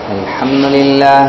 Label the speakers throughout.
Speaker 1: الحمد لله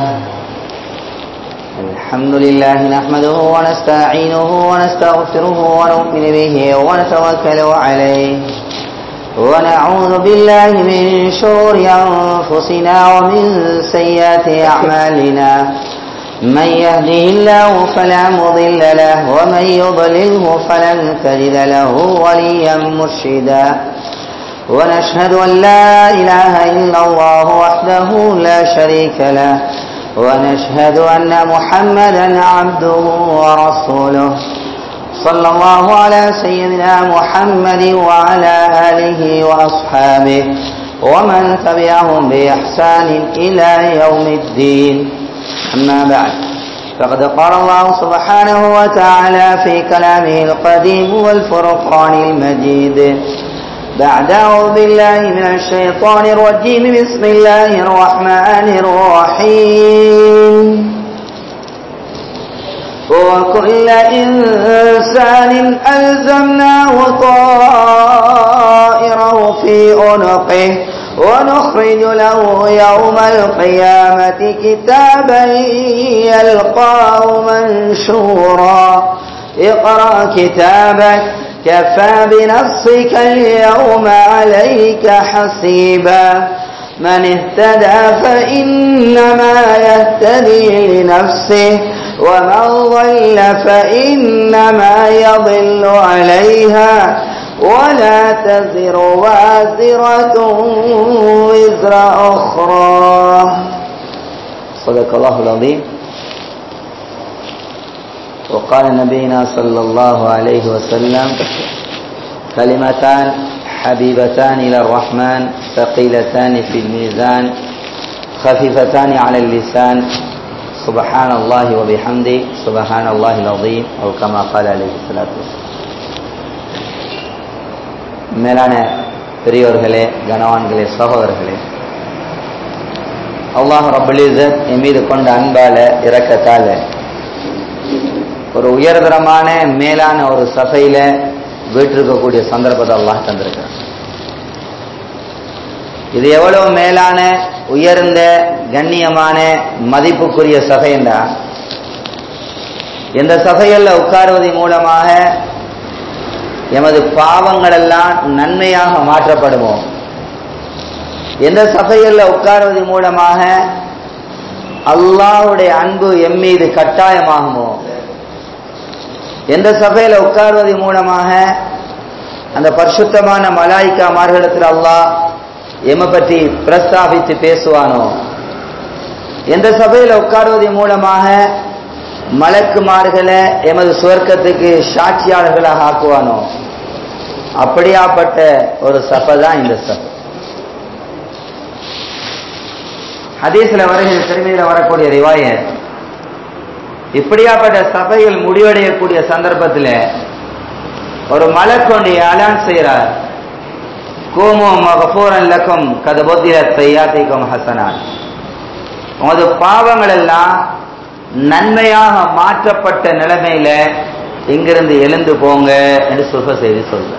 Speaker 1: الحمد لله نحمده ونستعينه ونستغفره ونؤمن به ونتوكل عليه ونعوذ بالله من شرور أنفسنا ومن سيئات أعمالنا من يهده الله فلا مضل له ومن يضلله فلن تجد له وليا مرشدا ونشهد أن لا إله إلا الله وحده لا شريك له ونشهد أن محمدا عبده ورسوله صلى الله على سيدنا محمد وعلى آله وأصحابه ومن تبعهم بإحسان إلى يوم الدين أما بعد فقد قال الله سبحانه وتعالى في كلامه القديم والفرقان المجيد بعد أعوذ بالله من الشيطان الرجيم بسم الله الرحمن الرحيم وكل إنسان ألزمناه طائره في عنقه ونخرج له يوم القيامة كتابا يلقاه منشورا اقرأ كتابك كفى بنفسك اليوم عليك حسيبا من اهتدى فإنما يهتدي لنفسه ومن ضل فإنما يضل عليها ولا تزر وازرة وزر أخرى صدق الله العظيم وقال نبينا صلى الله عليه وسلم كلمتان حبيبتان إلى الرحمن ثقيلتان في الميزان خفيفتان على اللسان سبحان الله وبحمده سبحان الله العظيم أو كما قال عليه الصلاة والسلام மேலான பெரியோர்களே கனவான்களே சகோதரர்களே அல்லாஹ் ரபுலிசத் என் மீது கொண்ட அன்பால இறக்கத்தால ஒரு உயர்தரமான மேலான ஒரு சபையில வீட்டிருக்கக்கூடிய சந்தர்ப்பத்தை அல்லாஹ் தந்திருக்கிறார் இது எவ்வளவு மேலான உயர்ந்த கண்ணியமான மதிப்புக்குரிய சபைண்டா எந்த சபைகளில் உட்காருவதன் மூலமாக எமது பாவங்கள் எல்லாம் நன்மையாக மாற்றப்படுமோ எந்த சபைகளில் உட்காருவதன் மூலமாக அல்லாஹுடைய அன்பு எம் மீது கட்டாயமாகுமோ எந்த சபையில உட்கார்வதன் மூலமாக அந்த பரிசுத்தமான மலாய்க்கா மார்களிடத்தில் அல்லாஹ் எம பற்றி பிரஸ்தாபித்து பேசுவானோ எந்த சபையில உட்கார்வதன் மூலமாக மலக்குமார்களை எமது சுவர்க்கத்துக்கு சாட்சியாளர்களாக ஆக்குவானோ அப்படியாப்பட்ட ஒரு சபை தான் இந்த சபை ஹதீஸ்ல வருகிற திருமையில வரக்கூடிய ரிவாயத் இப்படியாப்பட்ட சபைகள் முடிவடையக்கூடிய சந்தர்ப்பத்தில் ஒரு மலக்கொண்டு அலான் செய்கிறார் கோமோ மகபூரன் லக்கம் கதபொத்திர தையாத்திக்கும் ஹசனான் உமது பாவங்கள் எல்லாம் நன்மையாக மாற்றப்பட்ட நிலைமையில இங்கிருந்து எழுந்து போங்க என்று சுக செய்தி சொல்ற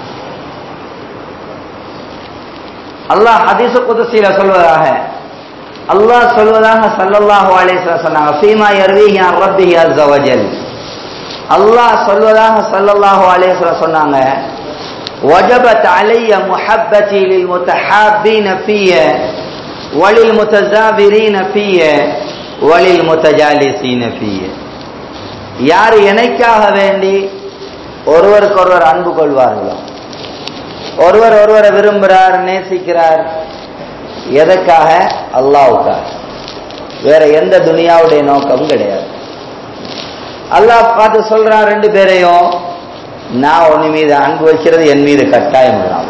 Speaker 1: அல்லாஹ் ஹதீச குதசியில சொல்வதாக அல்லாஹ் சொல்வதாக சல்லல்லாஹு அலைஹி சொன்னாங்க ஃபீமா யர்வீஹி அன் ரப்பிஹி அஸ்ஸ வஜல் அல்லாஹ் சொல்வதாக சல்லல்லாஹு அலைஹி சொன்னாங்க وجبت علي محبتي للمتحابين في وللمتزابرين في وللمتجالسين في யார் எனக்காக வேண்டி ஒருவருக்கொருவர் அன்பு கொள்வார்களோ ஒருவர் ஒருவரை விரும்புகிறார் நேசிக்கிறார் எதற்காக அல்லாவுக்காக வேற எந்த துனியாவுடைய நோக்கமும் கிடையாது அல்லாஹ் பார்த்து சொல்றான் ரெண்டு பேரையும் நான் உன் மீது அன்பு வைக்கிறது என் மீது கட்டாயம் இல்லாம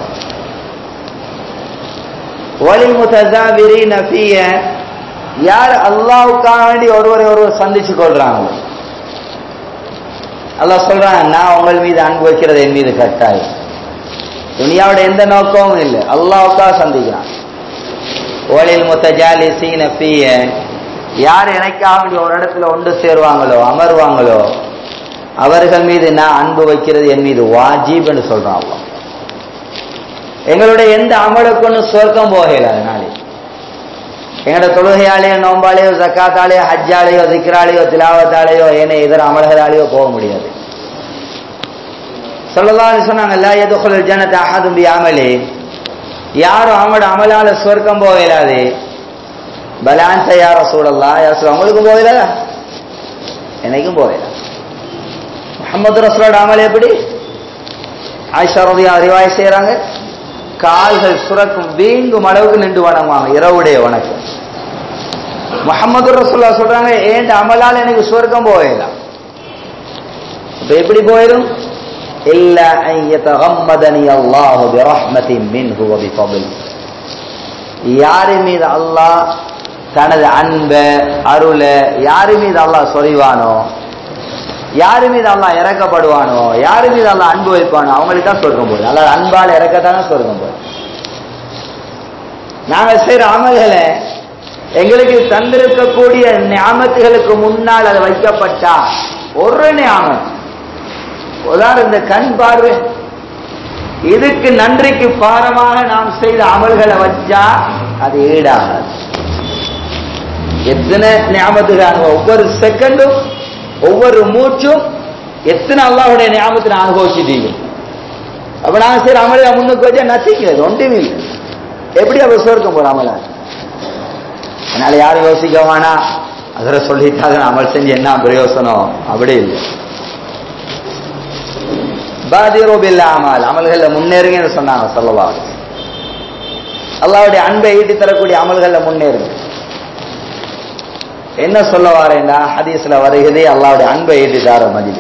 Speaker 1: ஒலி முத்தஜாபிரி நபிய யார் அல்லாவுக்காக வேண்டி ஒருவரை ஒருவர் சந்திச்சு கொள்றாங்களோ அல்லாஹ் சொல்றான் நான் உங்கள் மீது அன்பு வைக்கிறது என் மீது கட்டாயம் துனியாவோட எந்த நோக்கமும் இல்லை அல்லாவுக்காக சந்திக்கிறான் ஓலில் முத்தஜாலி சீனப்பிய யார் எனக்காக ஒரு இடத்துல ஒன்று சேருவாங்களோ அமருவாங்களோ அவர்கள் மீது நான் அன்பு வைக்கிறது என் மீது வாஜீப் என்று சொல்றான் அல்லாஹ் எங்களுடைய எந்த அமலுக்கு ஒன்றும் சொர்க்கம் போகல அதனாலே எங்களோட தொழுகையாலேயோ நோம்பாலேயோ ஜக்காத்தாலேயோ ஹஜ்ஜாலேயோ திக்ராலேயோ திலாவத்தாலேயோ ஏனைய இதர அமல்களாலேயோ போக முடியாது சொல்லலாம் சொன்னாங்க லா எதுகுல் ஜனத்தை அஹதும் பி அமலி யாரும் அவங்களோட அமலால சொர்க்கம் போக இயலாது பலான்ச யார சூழல்லாம் யார் சொல்ல அவங்களுக்கும் போக இயலாதா எனக்கும் போக இயலாது முகமது ரசூலோட அமல் எப்படி ஆயிஷா ரதியா அறிவாய் செய்யறாங்க கால்கள் சுரக்கும் வீங்கும் அளவுக்கு நின்று வணங்குவாங்க இரவுடைய வணக்கம் முகமது ரசூல்லா சொல்றாங்க ஏண்ட அமலால் எனக்கு சொர்க்கம் போயிடலாம் இப்ப எப்படி போயிடும் இல்ல அன் யதகம்மதனி அல்லாஹு பிரஹ்மத்தின் மின்ஹு வ பிஃபضل யாரு மீது அல்லாஹ் தனது அன்ப அருள யாரு மீது அல்லாஹ் சொரிவானோ யாரு மீது அல்லாஹ் இறக்கப்படுவானோ யாரு மீது அல்லாஹ் அன்பு வைப்பானோ அவங்களுக்கு தான் சொர்க்கம் போகுது அல்லாஹ் அன்பால் இறக்கத்தானே சொர்க்கம் போகுது நாங்க செய்யற அமல்களை எங்களுக்கு தந்திருக்கக்கூடிய ஞாபகத்துகளுக்கு முன்னால் அது வைக்கப்பட்டா ஒரு ஞாபகம் உதாரணம் இந்த கண் பார்வை இதுக்கு நன்றிக்கு பாரமாக நாம் செய்த அமல்களை வச்சா அது ஈடாகாது எத்தனை ஞாபகத்துக்கு ஒவ்வொரு செகண்டும் ஒவ்வொரு மூச்சும் எத்தனை அல்லாஹுடைய ஞாபகத்தை நான் அனுபவிச்சுட்டீங்க அப்ப நான் சரி அமல முன்னுக்கு வச்சா நத்திங்க ஒன்றுமே இல்லை எப்படி அவ சொர்க்கம் போற அமல அதனால யாரும் யோசிக்க வேணா அதில் சொல்லிட்டாங்க அமல் செஞ்சு என்ன பிரயோசனம் அப்படி இல்லை பாதிரோபில்ல அமல் அமல்கள்ல முன்னேறுங்கன்னு சொன்னாங்க சொல்லவா அல்லாவுடைய அன்பை ஈட்டி தரக்கூடிய அமல்கள்ல முன்னேறுங்க என்ன சொல்ல வாரேன்னா ஹதீஸ்ல வருகிறதே அல்லாவுடைய அன்பை ஈட்டி தார மதில்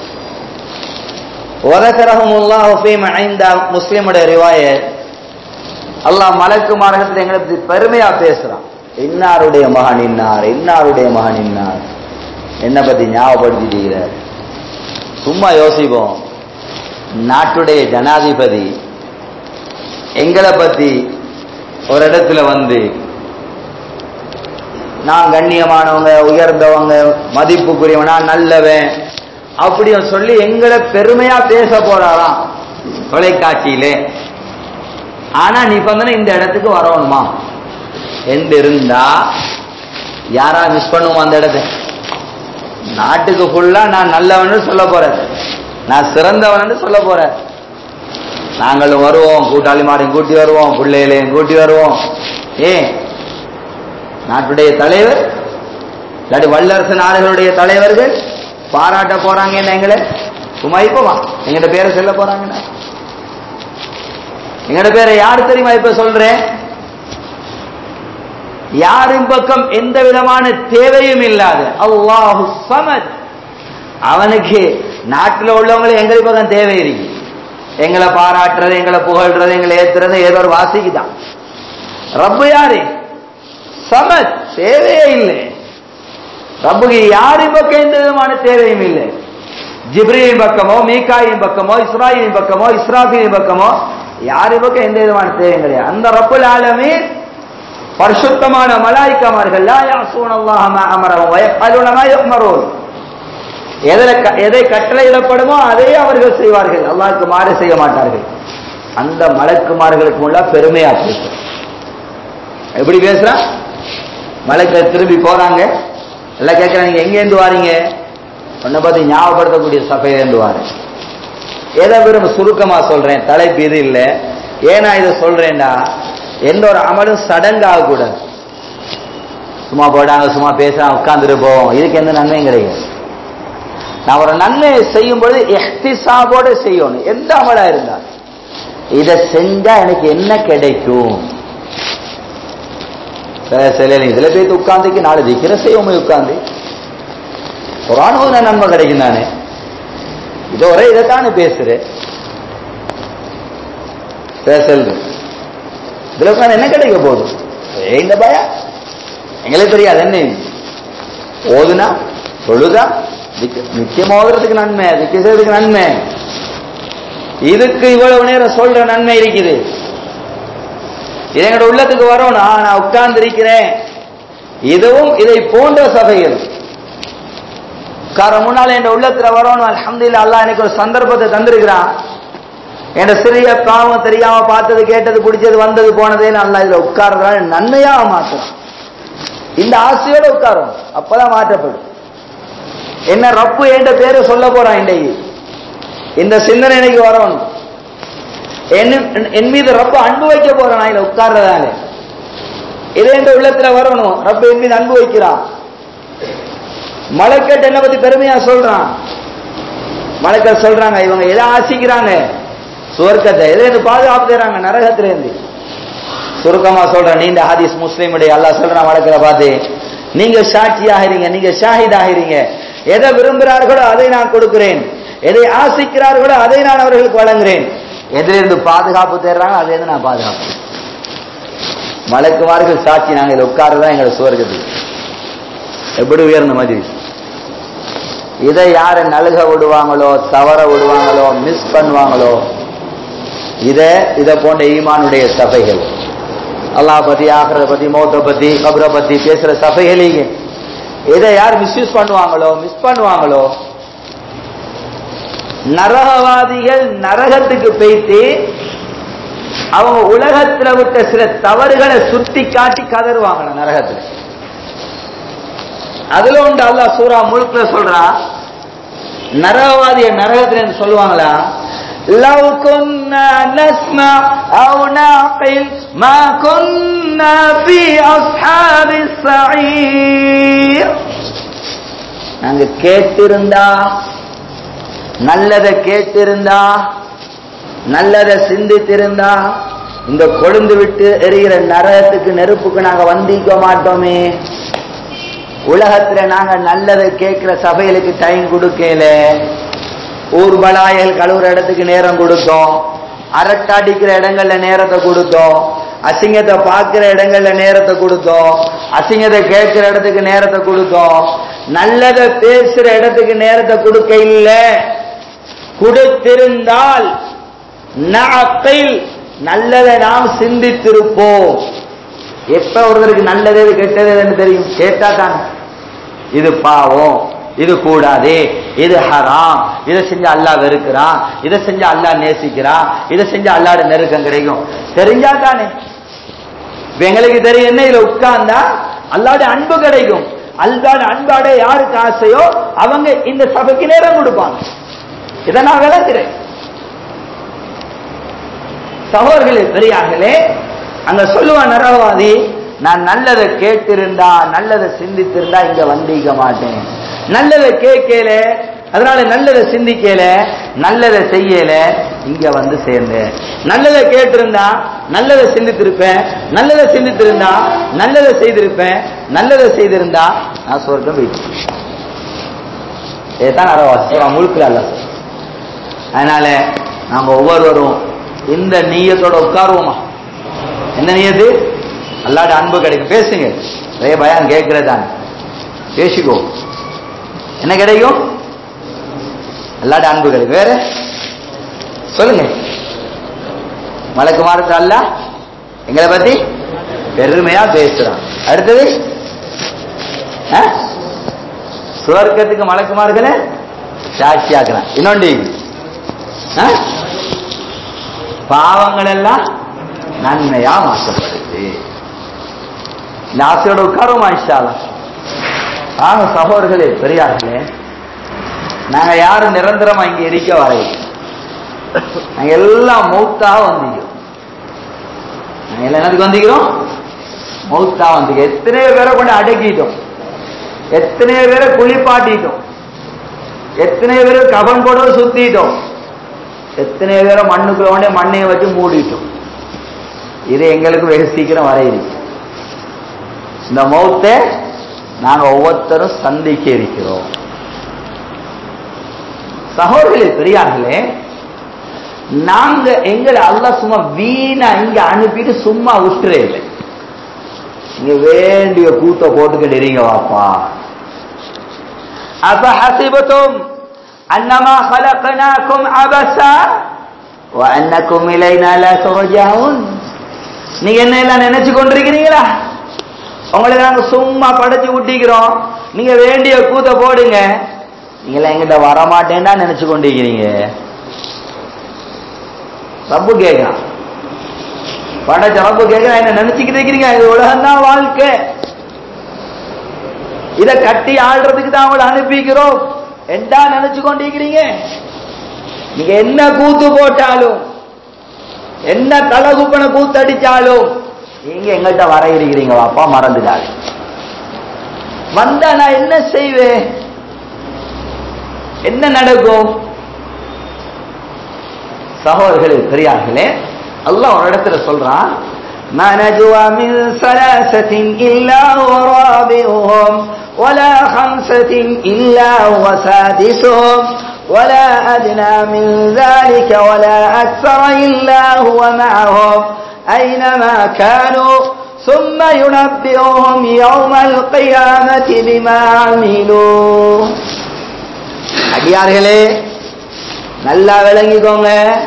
Speaker 1: உதகரகம் ஐந்த முஸ்லிமுடைய ரிவாய அல்லாஹ் மலக்கு மார்க்கத்தில் எங்களை பத்தி பெருமையா பேசுறான் இன்னாருடைய மகன் இன்னார் இன்னாருடைய மகன் இன்னார் என்ன பத்தி ஞாபகப்படுத்திட்டீங்கிறார் சும்மா யோசிப்போம் நாட்டுடைய ஜனாதிபதி எங்களை பத்தி ஒரு இடத்துல வந்து நான் கண்ணியமானவங்க உயர்ந்தவங்க மதிப்புக்குரியவனா நல்லவன் அப்படின்னு சொல்லி எங்களை பெருமையா பேச போறாராம் தொலைக்காட்சியிலே ஆனா நிபந்தனை இந்த இடத்துக்கு வரணுமா என்று இருந்தா யாரா மிஸ் பண்ணுவோம் அந்த இடத்த நாட்டுக்கு ஃபுல்லா நான் நல்லவன் சொல்ல போறேன் நான் சிறந்தவன் சொல்ல போறேன் நாங்களும் வருவோம் கூட்டாளி மாடையும் கூட்டி வருவோம் பிள்ளைகளையும் கூட்டி வருவோம் ஏன் நாட்டுடைய தலைவர் இல்லாட்டி வல்லரசு நாடுகளுடைய தலைவர்கள் பாராட்ட போறாங்க எங்களை சும்மா இப்பவா எங்கிட்ட பேரை சொல்ல போறாங்கன்னா எங்கட பேரை யார் தெரியுமா இப்ப சொல்றேன் யாரின் பக்கம் எந்த விதமான தேவையும் இல்லாத அல்லாஹு சமத் அவனுக்கு நாட்டில் உள்ளவங்களை எங்களை பக்கம் தேவை இருக்கு எங்களை பாராட்டுறது எங்களை புகழ்றது எங்களை ஏத்துறது ஏதோ ஒரு வாசிக்கு தான் ரப்பு யாரு சமத் தேவையே இல்லை ரப்புக்கு யாரின் பக்கம் எந்த விதமான தேவையும் இல்லை ஜிப்ரியின் பக்கமோ மீகாயின் பக்கமோ இஸ்ராயின் பக்கமோ இஸ்ராஃபியின் பக்கமோ யாரு பக்கம் எந்த விதமான தேவையும் கிடையாது அந்த ரப்புல் ஆலமே பரிசுத்தமான மலாய்க்கமார்கள் லா யாசூன அல்லாஹ் மா அமரஹும் வயஃபலுன மா யுமரூன் எதில் எதை கட்டளையிடப்படுமோ அதையே அவர்கள் செய்வார்கள் அல்லாஹ்க்கு மாறு செய்ய மாட்டார்கள் அந்த மலக்குமார்களுக்கு உள்ள பெருமையா பேசும் எப்படி பேசுறான் மலைக்கள் திரும்பி போறாங்க எல்லாம் கேட்கிறாங்க நீங்க எங்க இருந்து வாரீங்க உன்னை பத்தி ஞாபகப்படுத்தக்கூடிய சபையிலிருந்து வாரேன் எதை விரும்ப சுருக்கமா சொல்றேன் தலைப்பு இது இல்லை ஏன்னா இதை சொல்றேன்டா எந்த ஒரு அமலும் சடங்காக கூடாது சும்மா போடாங்க சும்மா பேசுறாங்க உட்காந்துட்டு போவோம் இதுக்கு எந்த நன்மையும் கிடையாது நான் ஒரு நன்மையை செய்யும் பொழுது எஹ்திசாபோட செய்யணும் எந்த அமலா இருந்தா இதை செஞ்சா எனக்கு என்ன கிடைக்கும் சில இதுல போய் உட்காந்துக்கு நாலு திக்கிற செய்வோம் உட்காந்து குரானும் நன்மை கிடைக்கும் தானே இது ஒரே இதைத்தானே பேசுறேன் பேசல் இதுல உட்காந்து என்ன கிடைக்க போகுது இந்த பயா எங்களுக்கு தெரியாது என்ன ஓதுனா தொழுதா நிச்சயம் ஓதுறதுக்கு நன்மை திக்க செய்யறதுக்கு நன்மை இதுக்கு இவ்வளவு நேரம் சொல்ற நன்மை இருக்குது இது எங்களோட உள்ளத்துக்கு வரணும் நான் உட்கார்ந்து இருக்கிறேன் இதுவும் இதை போன்ற சபைகள் காரணம் முன்னால என் உள்ளத்துல வரணும் அலமதுல்ல அல்லாஹ் எனக்கு ஒரு சந்தர்ப்பத்தை தந்திருக்கிறான் என் சிறிய பாவம் தெரியாம பார்த்தது கேட்டது பிடிச்சது வந்தது போனதே நல்லா இதுல உட்கார்றதால நன்மையாக மாத்துறான் இந்த ஆசையோட உட்காரும் அப்பதான் மாற்றப்படும் என்ன ரப்பு என்ற பேரை சொல்ல போறான் இன்றைக்கு இந்த சிந்தனை எனக்கு வரணும் என் என் மீது ரப்பு அன்பு வைக்க போறான் இதுல உட்கார்றதால இதே இந்த உள்ளத்துல வரணும் ரப்பு என் மீது அன்பு வைக்கிறான் மலைக்கட்டு என்ன பத்தி பெருமையா சொல்றான் மலைக்கட்டு சொல்றாங்க இவங்க எதை ஆசிக்கிறாங்க சுவர்க்கத்தை எதை இருந்து பாதுகாப்பு தராங்க நரகத்துல இருந்து சுருக்கமா சொல்றேன் நீண்ட ஹதீஸ் முஸ்லீமுடைய அல்லாஹ் சொல்றான் வழக்கில பார்த்து நீங்க சாட்சி ஆகிறீங்க நீங்க ஷாஹித் ஆகிறீங்க எதை விரும்புகிறார்களோ அதை நான் கொடுக்கிறேன் எதை ஆசிக்கிறார்களோ அதை நான் அவர்களுக்கு வழங்குறேன் எதிலிருந்து பாதுகாப்பு தேடுறாங்க அதுல இருந்து நான் பாதுகாப்பு மலக்குமார்கள் சாட்சி நாங்கள் இதில் உட்கார்றதா எங்களை சுவர்க்கத்துக்கு எப்படி உயர்ந்த மாதிரி இதை யாரு நழுக விடுவாங்களோ தவற விடுவாங்களோ மிஸ் பண்ணுவாங்களோ இத இத போன்ற ஈமானுடைய சபைகள் அல்லாஹ் பத்தி ஆகிறத பத்தி மௌத்த பத்தி கபரை பத்தி பேசுற சபைகளீங்க இதை யார் மிஸ்யூஸ் பண்ணுவாங்களோ மிஸ் பண்ணுவாங்களோ நரகவாதிகள் நரகத்துக்கு போயிட்டு அவங்க உலகத்துல விட்ட சில தவறுகளை சுட்டி காட்டி கதறுவாங்க நரகத்துல அதுல உண்டு அல்லாஹ் சூரா முழுக்க சொல்றா நரகவாதிய நரகத்துல சொல்லுவாங்களா لو كنا نسمع أو نعقل ما كنا في أصحاب السعير நாங்க கேட்டிருந்தா நல்லதை கேட்டிருந்தா நல்லதை சிந்தித்திருந்தா இந்த கொழுந்து விட்டு எரிகிற நரகத்துக்கு நெருப்புக்கு நாங்க வந்திக்க மாட்டோமே உலகத்துல நாங்க நல்லதை கேட்கிற சபைகளுக்கு டைம் கொடுக்கல ஊர்வலாயல் கழுவுற இடத்துக்கு நேரம் கொடுத்தோம் அரட்டாடிக்கிற இடங்கள்ல நேரத்தை கொடுத்தோம் அசிங்கத்தை பார்க்கிற இடங்கள்ல நேரத்தை கொடுத்தோம் அசிங்கத்தை கேட்கிற இடத்துக்கு நேரத்தை கொடுத்தோம் நல்லதை பேசுற இடத்துக்கு நேரத்தை கொடுக்க இல்ல கொடுத்திருந்தால் நாக்கில் நல்லதை நாம் சிந்தித்திருப்போம் எப்ப ஒருவருக்கு நல்லது எது கெட்டது எதுன்னு தெரியும் கேட்டா தான் இது பாவம் இது கூடாது இது ஹராம் இதை செஞ்சு அல்லாஹ் வெறுக்கிறான் இதை செஞ்சு அல்லாஹ் நேசிக்கிறான் இதை செஞ்சு அல்லாட நெருக்கம் கிடைக்கும் தெரிஞ்சா தானே இப்ப எங்களுக்கு தெரியும் என்ன இதுல உட்கார்ந்தா அல்லாட அன்பு கிடைக்கும் அல்லாட அன்பாட யாருக்கு ஆசையோ அவங்க இந்த சபைக்கு நேரம் கொடுப்பாங்க இதை நான் விளக்குறேன் சகோதரர்களே பெரியார்களே அங்க சொல்லுவான் நரகவாதி நான் நல்லதை கேட்டிருந்தா நல்லதை சிந்தித்திருந்தா இங்க வந்திக்க மாட்டேன் நல்லதை கேட்கல அதனால நல்லதை சிந்திக்கல நல்லதை செய்யல இங்க வந்து சேர்ந்தேன் நல்லதை கேட்டிருந்தா நல்லதை சிந்தித்திருப்பேன் நல்லதை சிந்தித்திருந்தா நல்லதை செய்திருப்பேன் நல்லதை செய்திருந்தா நான் சொர்க்கம் போயிட்டு இதுதான் அறவாசி முழுக்கல அல்ல அதனால நாங்க ஒவ்வொருவரும் இந்த நீயத்தோட உட்காருவோமா என்ன நீயத்து அல்லாட அன்பு கிடைக்கும் பேசுங்க நிறைய பயம் கேட்கிறதான் பேசிக்கோ என்ன கிடைக்கும் அல்லாட அன்பு கிடைக்கும் வேற சொல்லுங்க மலக்கு மாறுத்த அல்ல எங்களை பத்தி பெருமையா பேசுறான் அடுத்தது ஆ? சுவர்க்கத்துக்கு மலக்குமார்களை சாட்சியாக்குறான் இன்னொன்று ஆ? பாவங்கள் எல்லாம் நன்மையா மாற்றப்படுது இந்த ஆசையோட உட்காருமா இன்ஷால்லாம் ஆக சகோதரர்களே பெரியார்களே நாங்க யாரும் நிரந்தரமா இங்க இருக்க வரையும் நாங்க எல்லாம் மௌத்தாக வந்திக்கிறோம் நாங்க எல்லாம் என்னதுக்கு வந்திக்கிறோம் மௌத்தா வந்திக்க எத்தனையோ பேரை கொண்டு அடக்கிட்டோம் எத்தனையோ பேரை குளிப்பாட்டிட்டோம் எத்தனையோ பேரை கபன் போட சுத்திட்டோம் எத்தனையோ பேரை மண்ணுக்குள்ள கொண்டே மண்ணையை வச்சு மூடிட்டோம் இது எங்களுக்கு வெகு சீக்கிரம் வரையுது இந்த மௌத்தை நாங்க ஒவ்வொருத்தரும் சந்திக்க இருக்கிறோம் சகோதரர்களே பெரியார்களே நாங்க எங்களை அல்லாஹ் சும்மா வீணா இங்க அனுப்பிட்டு சும்மா விட்டுறே இல்லை நீங்க வேண்டிய கூத்த போட்டுக்கிட்டு இருங்க வாப்பா அப்ப ஹசிபத்தும் அன்னமா خلقناكم عبثا وانكم الينا لا ترجعون நீங்க என்ன எல்லாம் நினைச்சு கொண்டிருக்கிறீங்களா உங்களை நாங்க சும்மா படைச்சு விட்டிக்கிறோம் நீங்க வேண்டிய கூத்த போடுங்க நீங்களா எங்கிட்ட வரமாட்டேன்னா நினைச்சு கொண்டிருக்கிறீங்க ரப்பு கேட்கிறான் படைச்ச ரப்பு கேட்கிறான் என்ன நினைச்சுக்கிட்டு இருக்கிறீங்க இது உலகம் தான் வாழ்க்கை இத கட்டி ஆள்றதுக்கு தான் அவங்களை அனுப்பிக்கிறோம் என்றா நினைச்சு கொண்டிருக்கிறீங்க நீங்க என்ன கூத்து போட்டாலும் என்ன தலகுப்பன கூத்தடிச்சாலும் நீங்க எங்கள்கிட்ட வர இருக்கிறீங்க அப்பா மறந்துடாது வந்தா நான் என்ன செய்வேன் என்ன நடக்கும் சகோதரர்களே பெரியார்களே அல்லாஹ் ஒரு இடத்துல சொல்றான் ما نجوى من ثلاثة إلا هو رابعهم ولا خمسة إلا هو سادسهم ولا أدنى من ذلك ولا أكثر إلا هو معهم أينما كانوا ثم ينبئهم يوم القيامة بما عملوا அடியார்களே நல்லா விளங்கிக்கோங்க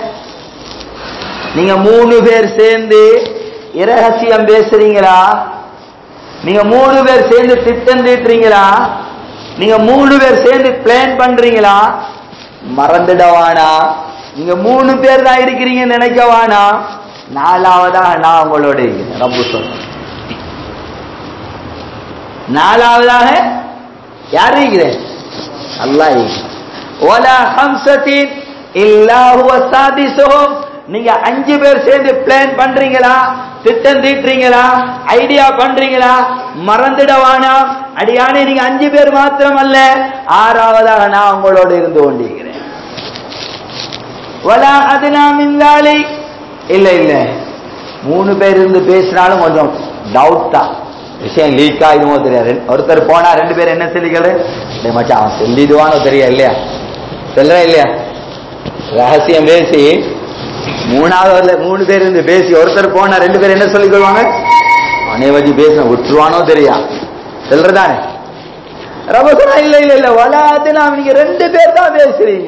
Speaker 1: நீங்க மூணு பேர் சேர்ந்து இரகசியம் பேசுறீங்களா நீங்க மூணு பேர் சேர்ந்து திட்டம் தீட்டுறீங்களா நீங்க மூணு பேர் சேர்ந்து பிளான் பண்றீங்களா மறந்துடவானா நீங்க மூணு பேர் தான் இருக்கிறீங்க நினைக்கவானா நாலாவதா நான் உங்களோட இருக்கிறேன் ரப்பு சொல்றேன் நாலாவதாக யார் இருக்கிறேன் அல்லாஹ் ஒலா ஹம்சத்தின் இல்லா ஹுவ சாதிசுஹும் நீங்க அஞ்சு பேர் சேர்ந்து பிளான் பண்றீங்களா திட்டம் தீட்டுறீங்களா ஐடியா பண்றீங்களா மறந்துடவானா அடியானே நீங்க அஞ்சு பேர் மாத்திரம் அல்ல ஆறாவதாக நான் உங்களோட இருந்து கொண்டிருக்கிறேன் வலா அதுனா மிந்தாலி இல்ல இல்ல மூணு பேர் இருந்து பேசினாலும் கொஞ்சம் டவுட் தான் விஷயம் லீக் ஆகிடுமோ தெரியாது ஒருத்தர் போனா ரெண்டு பேர் என்ன சொல்லிக்கிறது டேய் மச்சான் அவன் சொல்லிடுவானோ தெரியா இல்லையா சொல்ற இல்லையா ரகசியம் பேசி மூணாவது மூணு பேர் இருந்து பேசி ஒருத்தர் போனா ரெண்டு பேர் என்ன சொல்லிக் கொள்வாங்க அவனை வச்சு பேச விட்டுருவானோ தெரியா சொல்றதானே ரபசனா இல்ல இல்ல இல்ல வலாதுனா நீங்க ரெண்டு பேர் தான் பேசுறீங்க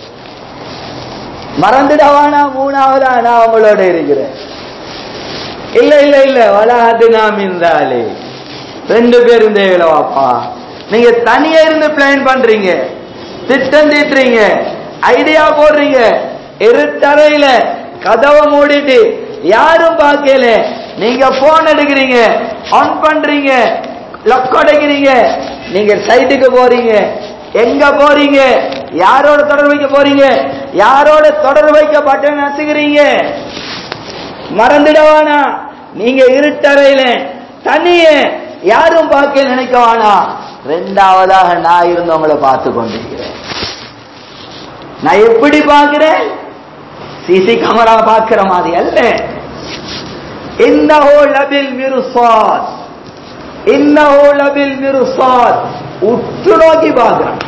Speaker 1: மறந்துடவானா மூணாவதா நான் உங்களோட இருக்கிறேன் இல்ல இல்ல இல்ல வலாதுனா மிந்தாலே ரெண்டு பேர் இருந்தே வாப்பா நீங்க தனியா இருந்து பிளான் பண்றீங்க திட்டம் தீட்டுறீங்க ஐடியா போடுறீங்க இருட்டறையில கதவை மூடிட்டு யாரும் பார்க்கல நீங்க போன் எடுக்கிறீங்க ஆன் பண்றீங்க லொக் அடைக்கிறீங்க நீங்க சைட்டுக்கு போறீங்க எங்க போறீங்க யாரோட தொடர்பு வைக்க போறீங்க யாரோட தொடர்பு வைக்க பட்டன் நசுக்கிறீங்க மறந்துடவானா நீங்க இருட்டறையில தனிய யாரும் பார்க்க நினைக்கவானா ரெண்டாவதாக நான் இருந்தவங்களை பார்த்து கொண்டிருக்கிறேன் நான் எப்படி பார்க்கிறேன் சிசி கேமரா பார்க்கிற மாதிரி அல்ல இன்னஹோ லபில் மிருசாத் இன்னஹோ லபில் மிருசாத் உற்று நோக்கி பார்க்கிறான்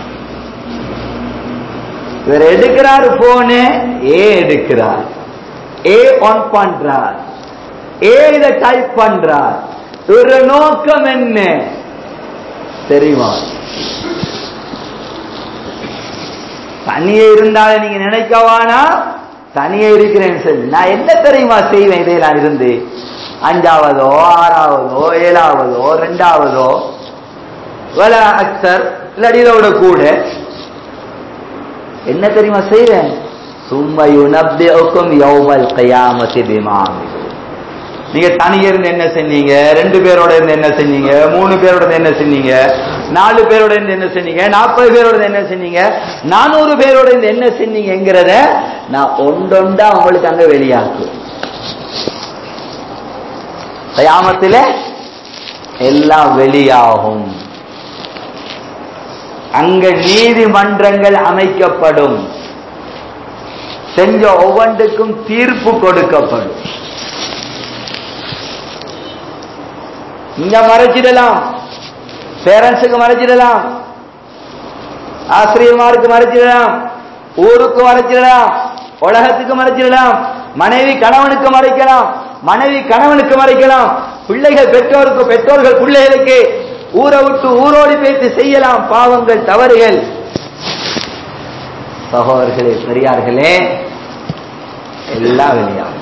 Speaker 1: இவர் எடுக்கிறார் போனு ஏ எடுக்கிறார் ஏ ஆன் பண்றார் ஏ இதை டைப் பண்றார் இவர நோக்கம் என்ன தெரியுமா தனியே இருந்தாலும் நீங்க நினைக்கவானா தனியே இருக்கிறேன்னு சொல்லி நான் என்ன தெரியுமா செய்வேன் இதே நான் இருந்து அஞ்சாவதோ ஆறாவதோ ஏழாவதோ ரெண்டாவதோ வல அக்சர் இல்லாட்டி இதோட கூட என்ன தெரியுமா செய்வேன் சும்மா யுனப்பிக்கும் யௌமல் கயாமத்தி பிமாமி நீங்க தனியா இருந்து என்ன செஞ்சீங்க ரெண்டு பேரோட இருந்து என்ன செஞ்சீங்க மூணு பேரோட இருந்து என்ன செஞ்சீங்க நாலு பேரோட இருந்து என்ன செஞ்சீங்க நாற்பது பேரோட இருந்து என்ன செஞ்சீங்க நானூறு பேரோட இருந்து என்ன செஞ்சீங்கிறத நான் ஒன்றொண்டா உங்களுக்கு அங்க வெளியாக்கு கயாமத்தில எல்லாம் வெளியாகும் அங்க நீதிமன்றங்கள் அமைக்கப்படும் செஞ்ச ஒவ்வொன்றுக்கும் தீர்ப்பு கொடுக்கப்படும் இங்க மறைச்சிடலாம் பேரண்ட்ஸுக்கு மறைச்சிடலாம் ஆசிரியர்மாருக்கு மறைச்சிடலாம் ஊருக்கு மறைச்சிடலாம் உலகத்துக்கு மறைச்சிடலாம் மனைவி கணவனுக்கு மறைக்கலாம் மனைவி கணவனுக்கு மறைக்கலாம் பிள்ளைகள் பெற்றோருக்கு பெற்றோர்கள் பிள்ளைகளுக்கு ஊரை விட்டு ஊரோடி பேசி செய்யலாம் பாவங்கள் தவறுகள் சகோதரர்களே பெரியார்களே எல்லாம் வெளியாகும்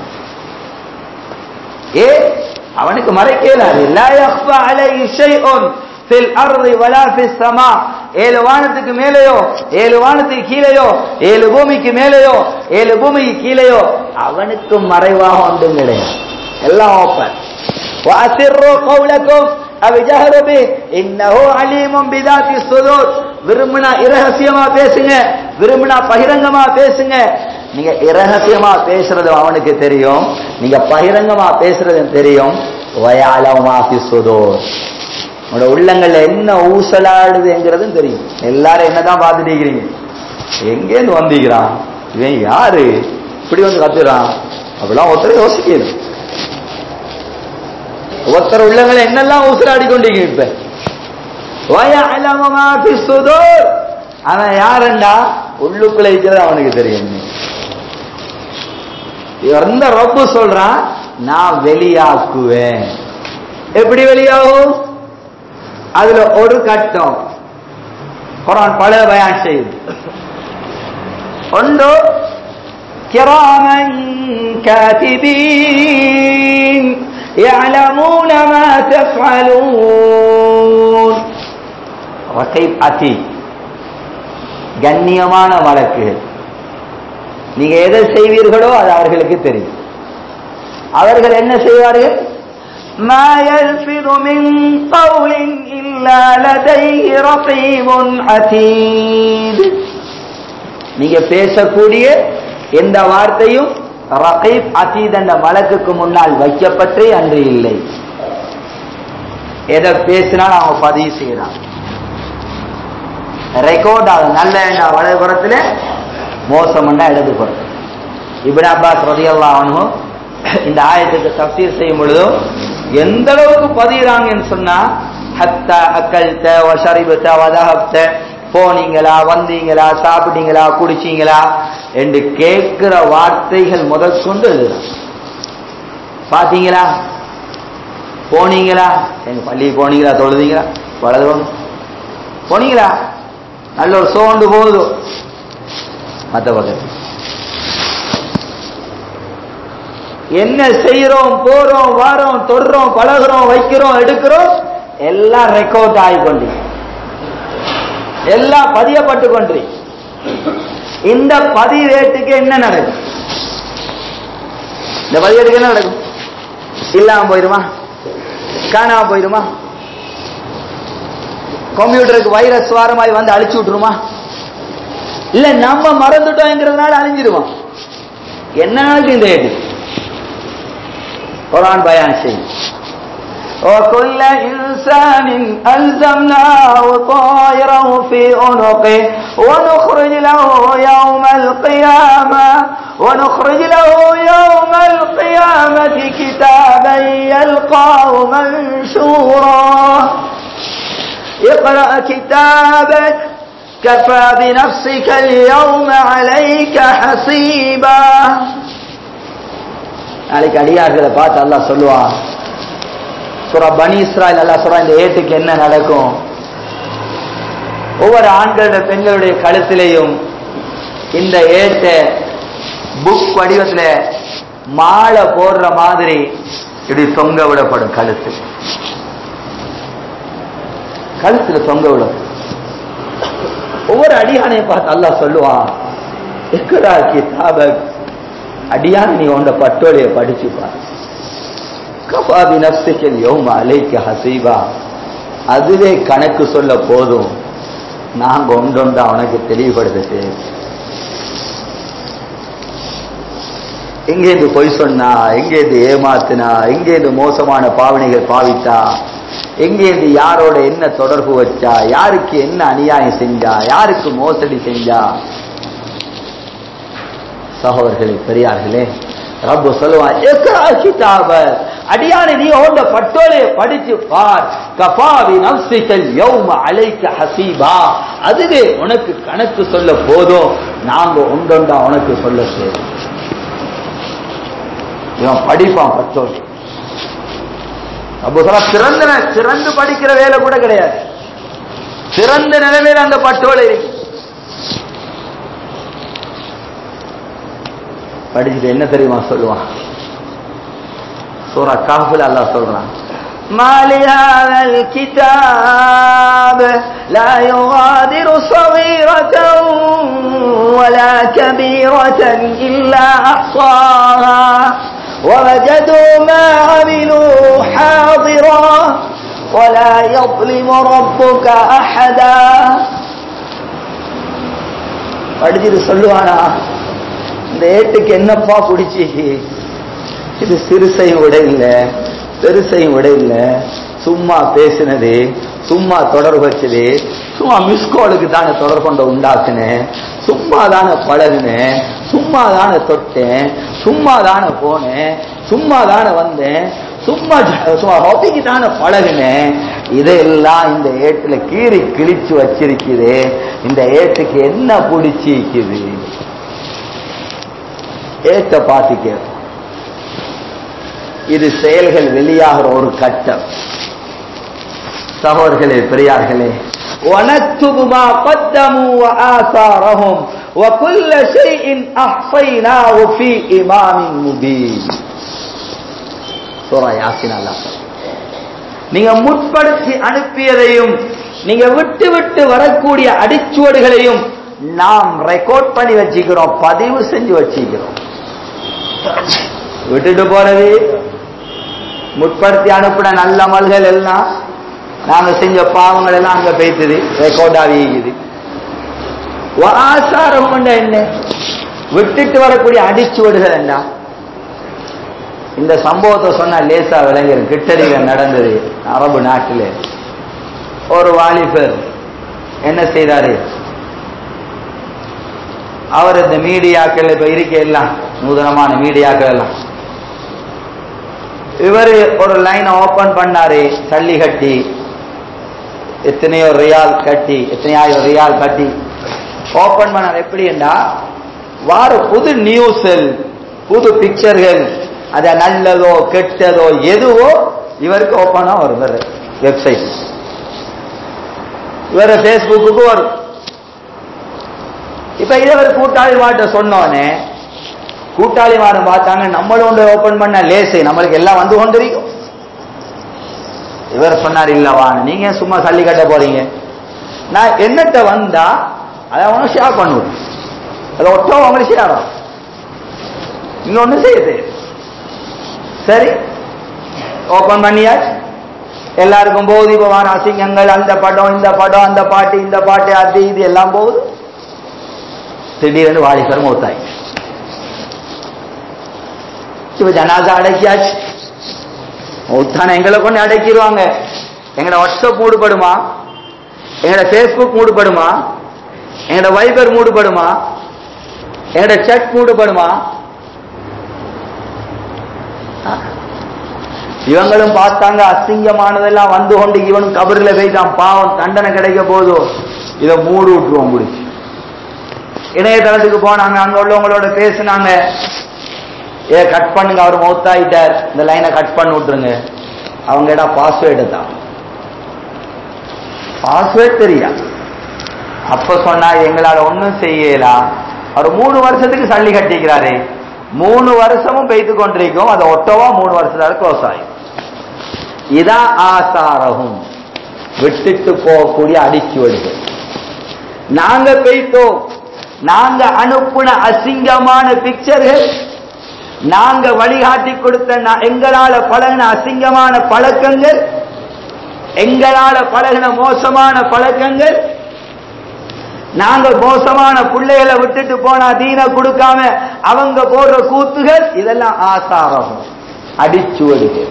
Speaker 1: ஏ அவனுக்கு மறைக்கலாது லா யக்ஃபா அலைஹி ஷைஉன் ஃபில் அர்தி வலா ஃபிஸ் ஸமா ஏழு வானத்துக்கு மேலேயோ ஏழு வானத்துக்கு கீழேயோ ஏழு பூமிக்கு மேலேயோ ஏழு பூமிக்கு கீழேயோ அவனுக்கு மறைவாக ஒன்றும் கிடையாது எல்லாம் ஓப்பன் وأسروا قولكم அவ் ஜஹரு பி இன்னஹு அலீமும் பிதாத்தி சுதூர் விரும்பினா இரகசியமா பேசுங்க விரும்பினா பகிரங்கமா பேசுங்க நீங்க இரகசியமா பேசுறது அவனுக்கு தெரியும் நீங்க பகிரங்கமா பேசுறது தெரியும் வயாலமா ஃபி சுதூர் உங்களோட உள்ளங்கள்ல என்ன ஊசலாடுதுங்கிறதும் தெரியும் எல்லாரும் என்னதான் பார்த்துட்டு இருக்கிறீங்க எங்கேருந்து வந்திக்கிறான் இவன் யாரு இப்படி வந்து கத்துறான் அப்படிலாம் ஒருத்தர் யோசிக்கணும் ஒருத்தர் உள்ளங்களை என்னெல்லாம் ஊசலாடி கொண்டீங்க இப்ப وَيَعْلَمُ مَا فِي الصُّدُورِ அவன் யாருண்டா உள்ளுக்குள்ள இருக்கிறது அவனுக்கு தெரியும் எந்த ரப்பு சொல்றான் நான் வெளியாக்குவேன் எப்படி வெளியாகும் அதுல ஒரு கட்டம் குரான் பல பயான் செய்யுது ஒன்று கிராமன் كاتبين يعلمون ما تفعلون ரகைப் அதி கண்ணியமான வழக்குகள் நீங்க எதை செய்வீர்களோ அது அவர்களுக்கு தெரியும் அவர்கள் என்ன செய்வார்கள் ما يلفظ من قول إلا لديه رقيب عتيد நீங்க பேசக்கூடிய எந்த வார்த்தையும் ரகீப் அதீத் என்ற மலக்குக்கு முன்னால் வைக்கப்பட்டே அன்று இல்லை எதை பேசினால் அவன் பதிவு செய்யறான் ரெக்கார்ட் ஆகும் நல்ல எண்ண வலதுபுறத்துல மோசம்னா இடதுபுறம் இப்னு அப்பாஸ் ரதியல்லாஹு அன்ஹு இந்த ஆயத்துக்கு தஃசீர் செய்யும் பொழுதும் எந்த அளவுக்கு பதிகிறாங்கன்னு சொன்னா ஹத்தா அக்கல்த வஷரிபத்த வதஹப்த போனீங்களா வந்தீங்களா சாப்பிட்டீங்களா குடிச்சீங்களா என்று கேட்கிற வார்த்தைகள் முதற்கொண்டு எழுதுறான் பாத்தீங்களா போனீங்களா எங்க பள்ளி போனீங்களா தொழுதீங்களா வலது போனீங்களா நல்ல ஒரு சோண்டு போகுது மத்த பக்கத்து என்ன செய்யறோம் போறோம் வாரோம் தொடுறோம் பழகுறோம் வைக்கிறோம் எடுக்கிறோம் எல்லாம் ரெக்கார்ட் ஆகிக்கொண்டு எல்லாம் பதியப்பட்டு கொண்டு இந்த பதிவேட்டுக்கு என்ன நடக்கும் இந்த பதிவேட்டுக்கு என்ன நடக்கும் இல்லாம போயிருமா காணாம போயிருமா கம்ப்யூட்டருக்கு வைரஸ் வாரமாய் வந்து அழிச்சு விட்டுருமா இல்ல நம்ம மறந்துட்டோங்கிறதுனால அழிஞ்சிருவோம் என்ன நாளைக்கு இந்த ஏட்டு குரான் பயான் செய்யும் وكل إنسان ألزمناه طائره في عنقه ونخرج له يوم القيامة ونخرج له يوم القيامة كتابا يلقاه منشورا اقرأ كتابك كفى بنفسك اليوم عليك حسيبا நாளைக்கு அடியார்களை பார்த்து அல்லாஹ் சொல்லுவான் சுரா பனி இஸ்ராயல் அல்லாஹ் சொல்றான் இந்த ஏட்டுக்கு என்ன நடக்கும் ஒவ்வொரு ஆண்களுடைய பெண்களுடைய கழுத்திலையும் இந்த ஏட்டை புக் வடிவத்துல மாலை போடுற மாதிரி இப்படி தொங்க விடப்படும் கழுத்து கழுத்துல தொங்க விடும் ஒவ்வொரு அடியானையும் பார்த்து அல்லாஹ் சொல்லுவான் எக்கடா கிதாபக் அடியான நீ உண்ட பட்டோலைய படிச்சுப்பா கபாபி நப்சிக்கல் யோம அலைக்க ஹசீபா அதுவே கணக்கு சொல்ல போதும் நாங்க ஒன்றொண்டா உனக்கு தெளிவுபடுத்த எங்கேருந்து பொய் சொன்னா எங்கேருந்து ஏமாத்துனா எங்கேருந்து மோசமான பாவனைகள் பாவித்தா எங்கேருந்து யாரோட என்ன தொடர்பு வச்சா யாருக்கு என்ன அநியாயம் செஞ்சா யாருக்கு மோசடி செஞ்சா சகோதரர்களே பெரியார்களே ரப்பு சொல்லுவான் எக்ரா கிதாப அடியானே நீ ஓண்ட பட்டோலைய படிச்சு பார் கபாவி நப்சிக்கல் யௌம அலைக்க ஹசீபா அதுவே உனக்கு கணக்கு சொல்ல போதும் நாங்க ஒன்றொண்டா உனக்கு சொல்ல செய்வோம் இவன் படிப்பான் பட்டோலை அப்போ சொல்ல சிறந்த சிறந்து படிக்கிற வேலை கூட கிடையாது சிறந்த நிலைமையில அந்த பட்டோலை இருக்கு படிச்சுட்டு என்ன தெரியுமா சொல்லுவான் சூரா காஃபில் அல்லாஹ் சொல்றான் ما لهذا الكتاب لا يغادر صغيرة ولا كبيرة إلا أحصاها ووجدوا ما عملوا حاضرا ولا يظلم ربك أحدا படிச்சுட்டு சொல்லுவானா இந்த ஏட்டுக்கு என்னப்பா பிடிச்சி இது சிறுசையும் விட இல்லை பெருசையும் விட இல்லை சும்மா பேசினது சும்மா தொடர்பு வச்சது சும்மா மிஸ்கோலுக்கு தானே தொடர் கொண்ட உண்டாக்குனேன் சும்மா தானே பழகுனேன் சும்மா தானே தொட்டேன் சும்மா தானே போனேன் சும்மா தானே வந்தேன் சும்மா சும்மா ஹாபிக்கு தானே பழகுனேன் இதெல்லாம் இந்த ஏட்டுல கீறி கிழிச்சு வச்சிருக்குது இந்த ஏட்டுக்கு என்ன பிடிச்சிருக்குது ஏட்ட பார்த்து கேட்கும் இது செயல்கள் வெளியாகிற ஒரு கட்டம் சகோதர்களே பெரியார்களே ونكتب ما قدموا وآثارهم وكل شيء أحصيناه في إمام مبين சூரா யாசின் அல்லாஹ் நீங்க முற்படுத்தி அனுப்பியதையும் நீங்க விட்டு விட்டு வரக்கூடிய அடிச்சுவடுகளையும் நாம் ரெக்கார்ட் பண்ணி வச்சுக்கிறோம் பதிவு செஞ்சு வச்சுக்கிறோம் விட்டுட்டு போறது முற்படுத்தி அனுப்பின நல்ல மல்கள் எல்லாம் நாங்க செஞ்ச பாவங்கள் எல்லாம் அங்க பேத்துது ரெக்கார்ட் ஆகிக்குது ஆசாரம் என்ன விட்டுட்டு வரக்கூடிய அடிச்சுவடுகள் என்ன இந்த சம்பவத்தை சொன்னா லேசா விளங்கிடும் கிட்டடியில நடந்தது அரபு நாட்டில் ஒரு வாலிபர் என்ன செய்தாரு அவர் இந்த மீடியாக்கள் இப்ப இருக்க எல்லாம் நூதனமான மீடியாக்கள் எல்லாம் இவர் ஒரு லைனை ஓபன் பண்ணாரு தள்ளி கட்டி எத்தனையோ ரியால் கட்டி எத்தனையாயிரம் ரியால் கட்டி ஓபன் பண்ணார் எப்படின்னா வார புது நியூஸல் புது பிக்சர்கள் அத நல்லதோ கெட்டதோ எதுவோ இவருக்கு ஓப்பனா வரும் வேற வெப்சைட் இவர பேஸ்புக்கு வரும் இப்ப இவர் கூட்டாளி மாட்ட சொன்னோன்னே கூட்டாளி மாடம் பார்த்தாங்க நம்மளும் ஒன்று ஓபன் பண்ண லேசு நம்மளுக்கு எல்லாம் வந்து கொண்டிருக்கும் இவர் சொன்னார் இல்லவா நீங்க சும்மா சல்லி கட்ட போறீங்க நான் என்னட்ட வந்தா அதை அவனும் ஷேர் பண்ணுவேன் அதை ஒட்டோ அவங்களுக்கு ஷேர் ஆகும் இங்க ஒன்றும் செய்யுது சரி ஓபன் பண்ணியாச்சு எல்லாருக்கும் போகுது இப்ப வார அசிங்கங்கள் அந்த படம் இந்த படம் அந்த பாட்டு இந்த பாட்டு அது இது எல்லாம் போகுது திடீர்னு வாலிபர் மூத்தாய் இப்ப ஜனாதா அடக்கியாச்சு மூத்தான எங்களை கொண்டு அடக்கிடுவாங்க எங்கட வாட்ஸ்அப் மூடுபடுமா எங்கட பேஸ்புக் மூடுபடுமா எங்கட வைபர் மூடுபடுமா எங்கட செட் மூடுபடுமா இவங்களும் பார்த்தாங்க அசிங்கமானதெல்லாம் வந்து கொண்டு இவனும் கபரில் போயிட்டான் பாவம் தண்டனை கிடைக்க போதோ இதை மூடு விட்டுருவோம் முடிச்சு இணையதளத்துக்கு போனாங்க அங்க உள்ளவங்களோட பேசினாங்க ஏ கட் பண்ணுங்க அவர் மௌத்தாயிட்டார் இந்த லைனை கட் பண்ணி விட்டுருங்க அவங்க இடம் பாஸ்வேர்டு தான் பாஸ்வேர்ட் தெரியா அப்ப சொன்னா எங்களால ஒண்ணும் செய்யலாம் அவர் மூணு வருஷத்துக்கு சல்லி கட்டிக்கிறாரு மூணு வருஷமும் பெய்து கொண்டிருக்கும் அதை ஒட்டவா மூணு வருஷத்தால க்ளோஸ் ஆகும் இதான் ஆசாரகும் விட்டுட்டு போகக்கூடிய அடிச்சுவடுகள் நாங்க பெய்தோம் நாங்க அனுப்புன அசிங்கமான பிக்சர்கள் நாங்க வழிகாட்டி கொடுத்த நா- எங்களால பழகின அசிங்கமான பழக்கங்கள் எங்களால பழகின மோசமான பழக்கங்கள் நாங்க மோசமான பிள்ளைகளை விட்டுட்டு போனா தீன கொடுக்காம அவங்க போடுற கூத்துகள் இதெல்லாம் ஆசாரம் அடிச்சுவடுகள்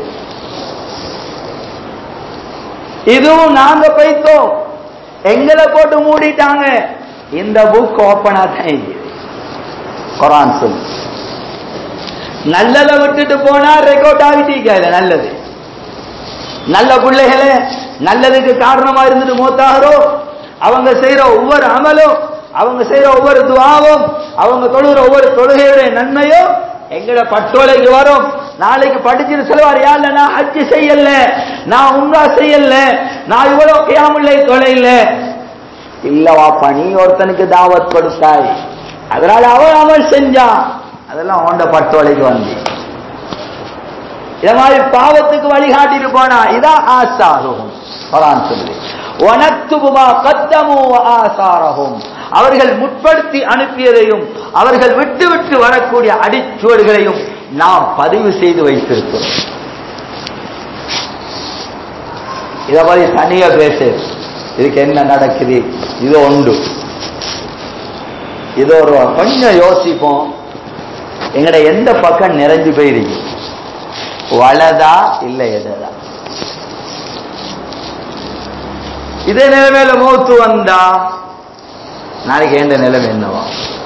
Speaker 1: இதுவும் நாங்க பைத்தோம் எங்களை போட்டு மூடிட்டாங்க இந்த புக் ஓப்பனா தான் இருக்குது குரான் சொல்லு நல்லதை விட்டுட்டு போனா ரெக்கார்ட் ஆகிட்டீங்க நல்லது நல்ல பிள்ளைகளே நல்லதுக்கு காரணமா இருந்துட்டு மூத்தாகிறோ அவங்க செய்யற ஒவ்வொரு அமலும் அவங்க செய்யற ஒவ்வொரு துவாவும் அவங்க தொழுகிற ஒவ்வொரு தொழுகையுடைய நன்மையும் எங்கட பட்டோலைக்கு வரும் நாளைக்கு படிச்சுட்டு செல்வார் யாருல நான் ஹஜ்ஜு செய்யல நான் உம்ரா செய்யல நான் இவ்வளவு கியாமுல்லை தொலைல இல்ல வாப்பா நீ ஒருத்தனுக்கு தாவத் கொடுத்தாய் அதனால அவன் அமல் செஞ்சான் அதெல்லாம் உண்ட பட்டோலைக்கு வந்து இத மாதிரி பாவத்துக்கு வழிகாட்டிட்டு போனா இதான் ஆசாரும் குரான் சொல்லி ஒனத்துபுமா கத்தமோ ஆசாரகும் அவர்கள் முற்படுத்தி அனுப்பியதையும் அவர்கள் விட்டு விட்டு வரக்கூடிய அடிச்சுவடுகளையும் நாம் பதிவு செய்து வைத்திருக்கிறோம் இத பத்தி தனியா பேசு இதுக்கு என்ன நடக்குது இது உண்டு இது ஒரு கொஞ்சம் யோசிப்போம் எங்கட எந்த பக்கம் நிறைஞ்சு போயிருக்கு வலதா இல்ல எதா இதே நிலைமையில மூத்து வந்தா நாளைக்கு எந்த நிலைமை என்னவா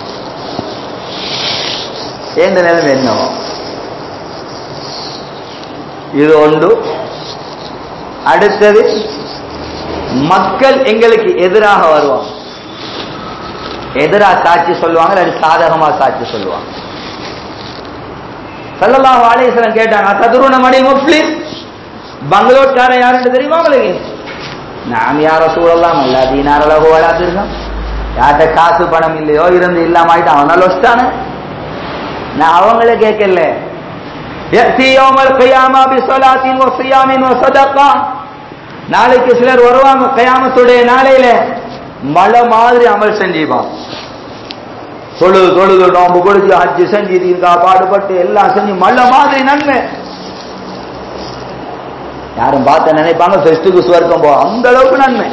Speaker 1: எந்த நிலைமை என்னவா இது ஒன்று அடுத்தது மக்கள் எங்களுக்கு எதிராக வருவாங்க எதிராக சாட்சி சொல்லுவாங்க இல்லாட்டி சாதகமா சாட்சி சொல்லுவாங்க சல்லல்லாஹு அலைஹி வஸல்லம் கேட்டாங்க ததுருன மணி முஃப்லிஸ் பங்களோட்காரன் யாருன்னு தெரியுமா உங்களுக்கு நாம் யார சூழலாம் அல்ல தீனார லகு வலா திருகம் யார்கிட்ட காசு பணம் இல்லையோ இருந்து இல்லாம ஆயிட்டு அவனால வச்சுட்டானு நான் அவங்கள கேட்கல يأتي يوم القيامة بصلاة وصيام وصدقة நாளைக்கு சிலர் வருவாங்க கயாமத்துடைய நாளையில மழை மாதிரி அமல் செஞ்சுப்பான் தொழுது தொழுது நோம்பு கொடுத்து அஞ்சு செஞ்சு இருக்கா பாடுபட்டு எல்லாம் செஞ்சு மழை மாதிரி நன்மை யாரும் பார்த்த நினைப்பாங்க ஃபெஸ்ட்டுக்கு சுவர்க்கம் போ அந்த அளவுக்கு நன்மை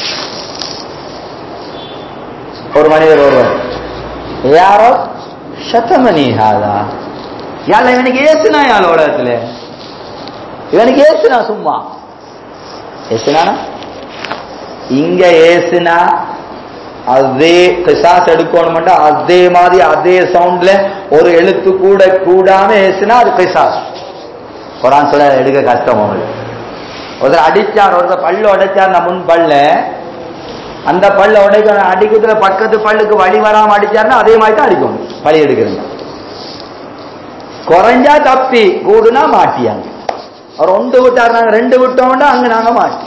Speaker 1: ஒரு மனிதர் ஒருவர் யாரோ சத்தமணி ஹாதா யாழ இவனுக்கு ஏசுனா யாழ் உலகத்துல இவனுக்கு ஏசுனா சும்மா ஏசுனானா இங்க ஏசுனா அதே கிசாஸ் எடுக்கணும்னா அதே மாதிரி அதே சவுண்ட்ல ஒரு எழுத்து கூட கூடாம ஏசுனா அது கிசாஸ் குரான் சொல்ல எடுக்க கஷ்டம் அவங்களுக்கு ஒருத்தர் அடிச்சார் ஒருத்தர் பல்லு உடைச்சார் நான் முன் பல்ல அந்த பல்ல உடைக்க அடிக்கிறதுல பக்கத்து பல்லுக்கு வழி வராம அடிச்சாருன்னா அதே மாதிரி தான் அடிக்கணும் பழி எடுக்கிறீங்க குறைஞ்சா தப்பி கூடுனா மாட்டியாங்க அவர் ஒன்று விட்டார் நாங்க ரெண்டு விட்டோம்னா அங்க நாங்க மாட்டி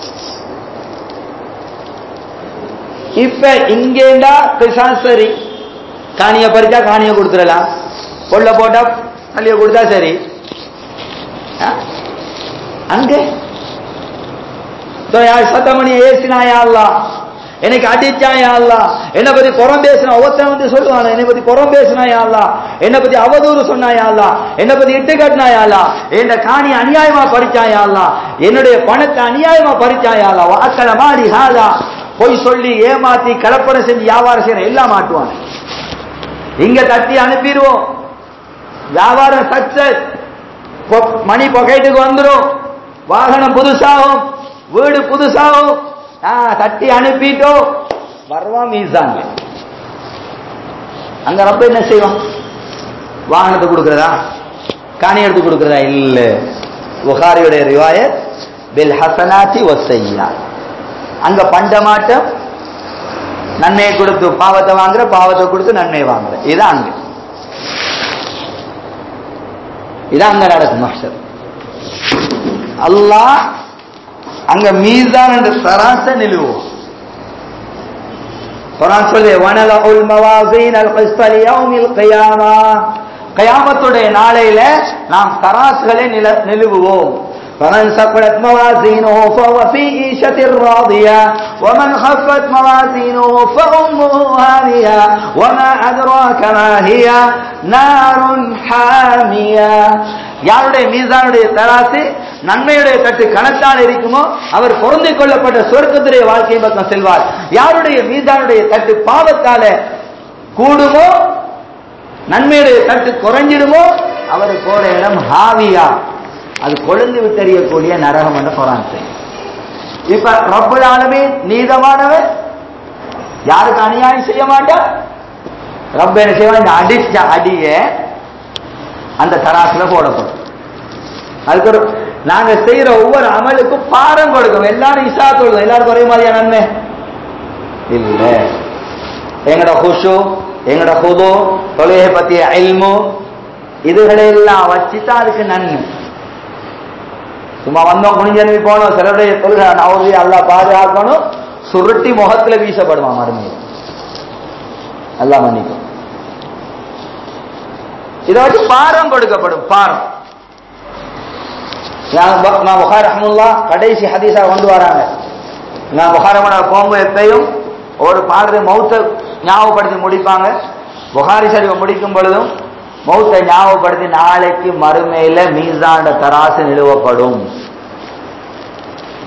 Speaker 1: இப்ப இங்கேண்டா பிசாஸ் சரி காணிய பறிச்சா காணிய கொடுத்துடலாம் கொள்ள போட்டா தள்ளிய கொடுத்தா சரி ஆ? அங்க இதோ யார் சத்தமணி ஏசினாயா அல்லா எனக்கு அடிச்சாயா அல்லா என்னை பத்தி புறம் பேசினா ஒருத்தன் வந்து சொல்லுவாங்க என்னை பத்தி புறம் பேசினாயா அல்லா என்னை பத்தி அவதூறு சொன்னாயா அல்லா என்னை பத்தி இட்டு கட்டினாயா அல்லா என் காணி அநியாயமா பறிச்சாயா அல்லா என்னுடைய பணத்தை அநியாயமா பறிச்சாயா அல்லா வாக்கல மாடி ஹாதா பொய் சொல்லி ஏமாத்தி கலப்படம் செஞ்சு வியாபாரம் செய்யற எல்லாம் மாட்டுவாங்க இங்க தட்டி அனுப்பிடுவோம் வியாபாரம் சக்சஸ் மணி பாக்கெட்டுக்கு வந்துடும் வாகனம் புதுசாகும் வீடு புதுசாகும் ஆ, தட்டி அனுப்பிட்டோம் வருவான் மீசாங்க அங்க ரப்ப என்ன செய்வான் வாகனத்தை கொடுக்கிறதா காணி எடுத்து கொடுக்கிறதா இல்ல புகாரியுடைய ரிவாயத் பில் ஹசனாத்தி ஒசையா அங்க பண்டமாட்டம் நன்மையை கொடுத்து பாவத்தை வாங்குற பாவத்தை கொடுத்து நன்மையை வாங்குற இதான் அங்க இதான் அங்க நடக்கும் மாஸ்டர் அல்லாஹ் அங்க மீசான் என்ற சராச நிலுவோம் குரான் சொல்லி வனலகுல் மவாசீன் அல் கிஸ்த லியௌமில் கியாமா கயாமத்துடைய நாளையில நாம் தராசுகளை நில நிலுவுவோம் فمن ثقلت موازينه فهو في عيشة راضية ومن خفت موازينه فأمه هاوية وما أدراك ما هي نار حامية யாருடைய மீசானுடைய தராசு நன்மையுடைய தட்டு கணத்தால் இருக்குமோ அவர் பொருந்திக் கொள்ளப்பட்ட சொர்க்கத்துடைய வாழ்க்கை பக்கம் செல்வார் யாருடைய மீசானுடைய தட்டு பாவத்தால கூடுமோ நன்மையுடைய தட்டு குறைஞ்சிடுமோ அவர் போற இடம் ஹாவியா அது கொழுந்து விட்டறியக்கூடிய நரகம் என்ற குரான் செய்யும் இப்ப ரப்புல் ஆலமீன் நீதமானவர் யாருக்கு அநியாயம் செய்ய மாட்டார் ரப்ப என்ன செய்வான் இந்த அடிச்ச அடிய அந்த தராசுல போடப்படும் அதுக்கு ஒரு நாங்க செய்யற ஒவ்வொரு அமலுக்கும் பாரம் கொடுக்கும் எல்லாரும் இசா தொழுதும் எல்லாருக்கும் ஒரே மாதிரியா நன்மை இல்ல எங்கட குஷு எங்கட குது தொழுகை பத்திய அல்மு இதுகளை எல்லாம் வச்சுதான் அதுக்கு நன்மை சும்மா வந்தோம் குனிஞ்சனவி போனோம் சிலருடைய தொழுகை நவதி எல்லாம் பாதுகாக்கணும் சுருட்டி முகத்துல வீசப்படுமா மறுமையில் எல்லாம் மன்னிக்கும் இதை வச்சு பாரம் கொடுக்கப்படும் பாரம் நான் புகார் ரஹமுல்லா கடைசி ஹதீஸா கொண்டு வராங்க நான் புகாரமோட போகும்போது எப்பயும் ஒரு பாடுற மௌத்தை ஞாபகப்படுத்தி முடிப்பாங்க புகாரி சரிவை முடிக்கும் பொழுதும் மௌத்தை ஞாபகப்படுத்தி நாளைக்கு மறுமையில மீசாண்ட தராசு நிறுவப்படும்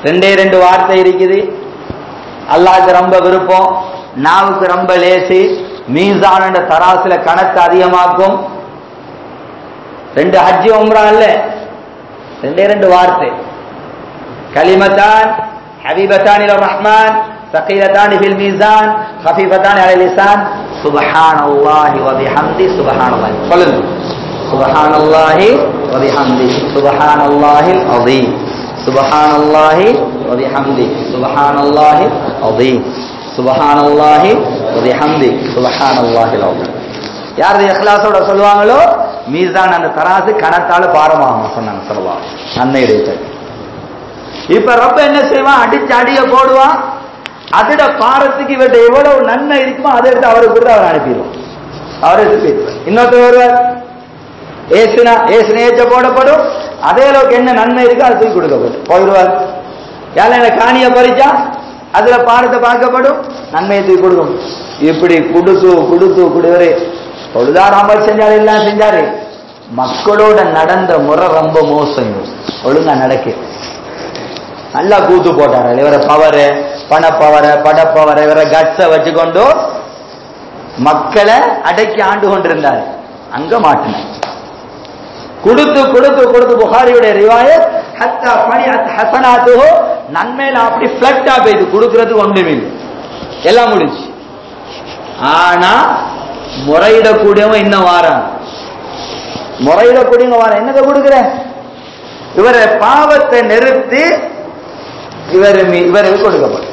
Speaker 1: ரெண்டே ரெண்டு வார்த்தை இருக்குது அல்லாஹ்க்கு ரொம்ப விருப்பம் நாவுக்கு ரொம்ப லேசி மீசான் என்ற தராசுல கணக்கு அதிகமாக்கும் ரெண்டு ஹஜ்ஜி உம்ரா இல்ல ரெண்டே ரெண்டு வார்த்தை கலிமத்தான் ஹபீபத்தான் இல ரஹ்மான் ثقيلتان في الميزان خفيفتان على اللسان سبحان الله وبحمده سبحان الله சொல்லுங்க سبحان الله وبحمده سبحان الله العظيم سبحان الله وبحمده سبحان الله العظيم سبحان الله وبحمده سبحان الله العظيم யார் இது இஹ்லாஸோட சொல்லுவாங்களோ மீசான் அந்த தராசு கணத்தால பாரமாகும் சொன்னாங்க சொல்லுவாங்க நன்மையுடைய சரி இப்ப ரொம்ப என்ன செய்வான் அடிச்சு அடிய போடுவான் அதோட பாரத்துக்கு இவர்கிட்ட எவ்வளவு நன்மை இருக்குமோ அதை எடுத்து அவருக்கு கொடுத்து அவர் அனுப்பிடுவோம் அவர் எடுத்து போயிடுவார் இன்னொருத்தர் வருவார் ஏசுனா ஏசுன ஏச்ச போடப்படும் அதே அளவுக்கு என்ன நன்மை இருக்கோ அது தூக்கி கொடுக்கப்படும் போயிடுவார் யாரும் என்ன காணிய பறிச்சா அதுல பாரத்தை பார்க்கப்படும் நன்மையை தூக்கி கொடுக்கும் இப்படி குடுத்து குடுத்து குடுவரு பொழுதார் அமல் செஞ்சாரு எல்லாம் செஞ்சாரு மக்களோட நடந்த முறை ரொம்ப மோசம் ஒழுங்கா நடக்கு நல்லா கூத்து போட்டாரு இவர பவரு பணப்பவர படப்பவர இவர கட்ஸ வச்சுக்கொண்டு மக்களை அடக்கி ஆண்டு கொண்டிருந்தார் அங்க மாட்டினார் கொடுத்து கொடுத்து கொடுத்து புகாரியுடைய ரிவாயத் ஹத்தா பணி ஹசனாத்துஹோ நன்மையில அப்படி பிளட்டா போயிது கொடுக்கறதுக்கு ஒன்றுமே இல்லை எல்லாம் முடிஞ்சு ஆனா முறையிடக்கூடியவன் இன்னும் வாரான் முறையிடக்கூடியவங்க வாரான் என்னதை கொடுக்குற இவரை பாவத்தை நிறுத்தி இவர் இவருக்கு கொடுக்கப்படும்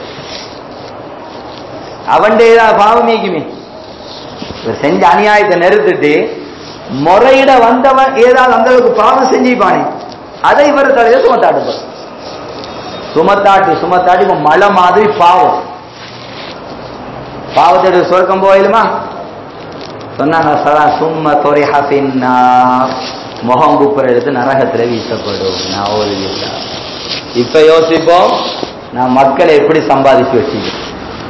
Speaker 1: அவன்டே பாவம் நீக்குமே இவர் செஞ்ச அநியாயத்தை நிறுத்திட்டு முறையிட வந்தவன் ஏதாவது அந்த அளவுக்கு பாவம் செஞ்சிப்பானே அதை இவர் தலையில சுமத்தாட்டு சுமத்தாட்டு சுமத்தாட்டி இப்ப மழை மாதிரி பாவம் பாவத்தோட சொர்க்கம் போயிலுமா சொன்னாங்க சதா சும்ம தொரை ஹபின்னா முகம் குப்புற எடுத்து நரகத்துல வீசப்படும் நான் ஒரு இப்ப யோசிப்போம் நான் மக்களை எப்படி சம்பாதிச்சு வச்சுக்கிறேன்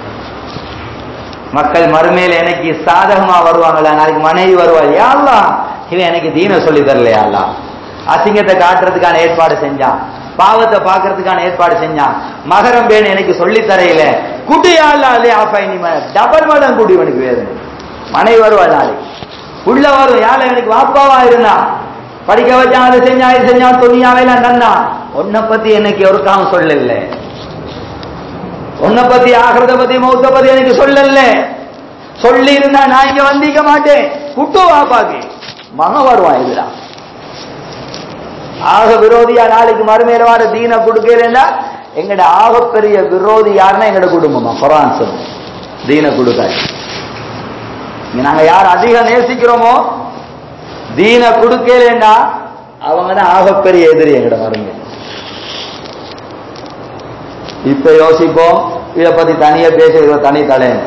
Speaker 1: மக்கள் மறுமையில எனக்கு சாதகமா வருவாங்களா நாளைக்கு மனைவி வருவாள் யாழ்லா இவன் எனக்கு தீன சொல்லி தரலையாள்லா அசிங்கத்தை காட்டுறதுக்கான ஏற்பாடு செஞ்சான் பாவத்தை பாக்குறதுக்கான ஏற்பாடு செஞ்சான் மகரம் பேணு எனக்கு சொல்லி தரையில குட்டியாள்லா இல்லையா அப்ப டபுள் மடம் குடி இவனுக்கு வேதனை மனைவி வருவாள் நாளைக்கு உள்ள வரும் யாழ எனக்கு வாப்பாவா இருந்தா படிக்க வச்சான் அதை செஞ்சான் இது செஞ்சான் துணியாவையெல்லாம் தந்தா உன்னை பத்தி எனக்கு ஒரு காம் சொல்லல உன்னை பத்தி ஆகிறத பத்தி மௌத்த பத்தி எனக்கு சொல்லல சொல்லி இருந்தா நான் இங்க வந்திக்க மாட்டேன் குட்டு வாப்பாக்கு மக வருவான் இதுடா ஆக விரோதியா நாளைக்கு மறுமையில வார தீன கொடுக்கலன்னா எங்கட ஆகப்பெரிய விரோதி யாருன்னா எங்கட குடும்பமா குரான் சொல்லும் தீன கொடுக்காது நாங்க யார் அதிகம் நேசிக்கிறோமோ தீன கொடுக்கலன்னா அவங்க தான் ஆகப்பெரிய எதிரி எங்கட மறுமை இப்ப யோசிப்போம் இதை பத்தி தனியா பேச இதை தனி தலையன்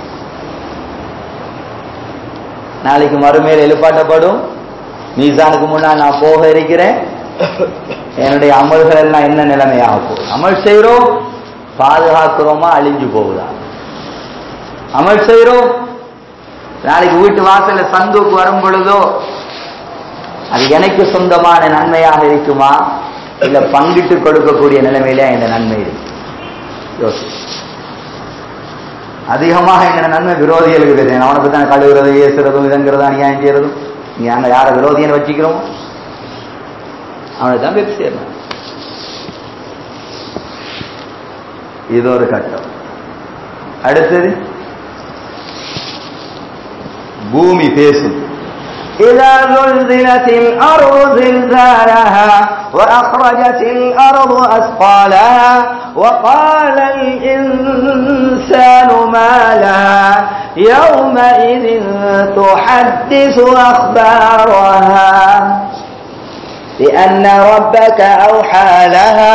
Speaker 1: நாளைக்கு மறுமையில் எழுப்பாட்டப்படும் மீசானுக்கு முன்னால் நான் போக இருக்கிறேன் என்னுடைய அமல்கள் எல்லாம் என்ன நிலைமையாக போகுது அமல் செய்யறோம் பாதுகாக்கிறோமா அழிஞ்சு போகுதா அமல் செய்யறோம் நாளைக்கு வீட்டு வாசல்ல சந்துக்கு வரும் பொழுதோ அது எனக்கு சொந்தமான நன்மையாக இருக்குமா இல்ல பங்கிட்டு கொடுக்கக்கூடிய நிலைமையில இந்த நன்மை இருக்கு யோசி அதிகமாக எங்க நன்மை விரோதிகளுக்கு தெரியும் அவனுக்கு தான் கழுவுறது ஏசுறதும் இதங்கிறதும் அநியாயம் செய்யறதும் நாங்க யார விரோதியன்னு வச்சுக்கிறோமோ அவனுக்கு தான் வெற்றி செய்யணும் இது ஒரு கட்டம் அடுத்தது பூமி பேசும் إذا زلزلت الأرض زلزالها وأخرجت الأرض أثقالها وقال الإنسان ما لها يومئذ تحدث أخبارها بأن ربك أوحى لها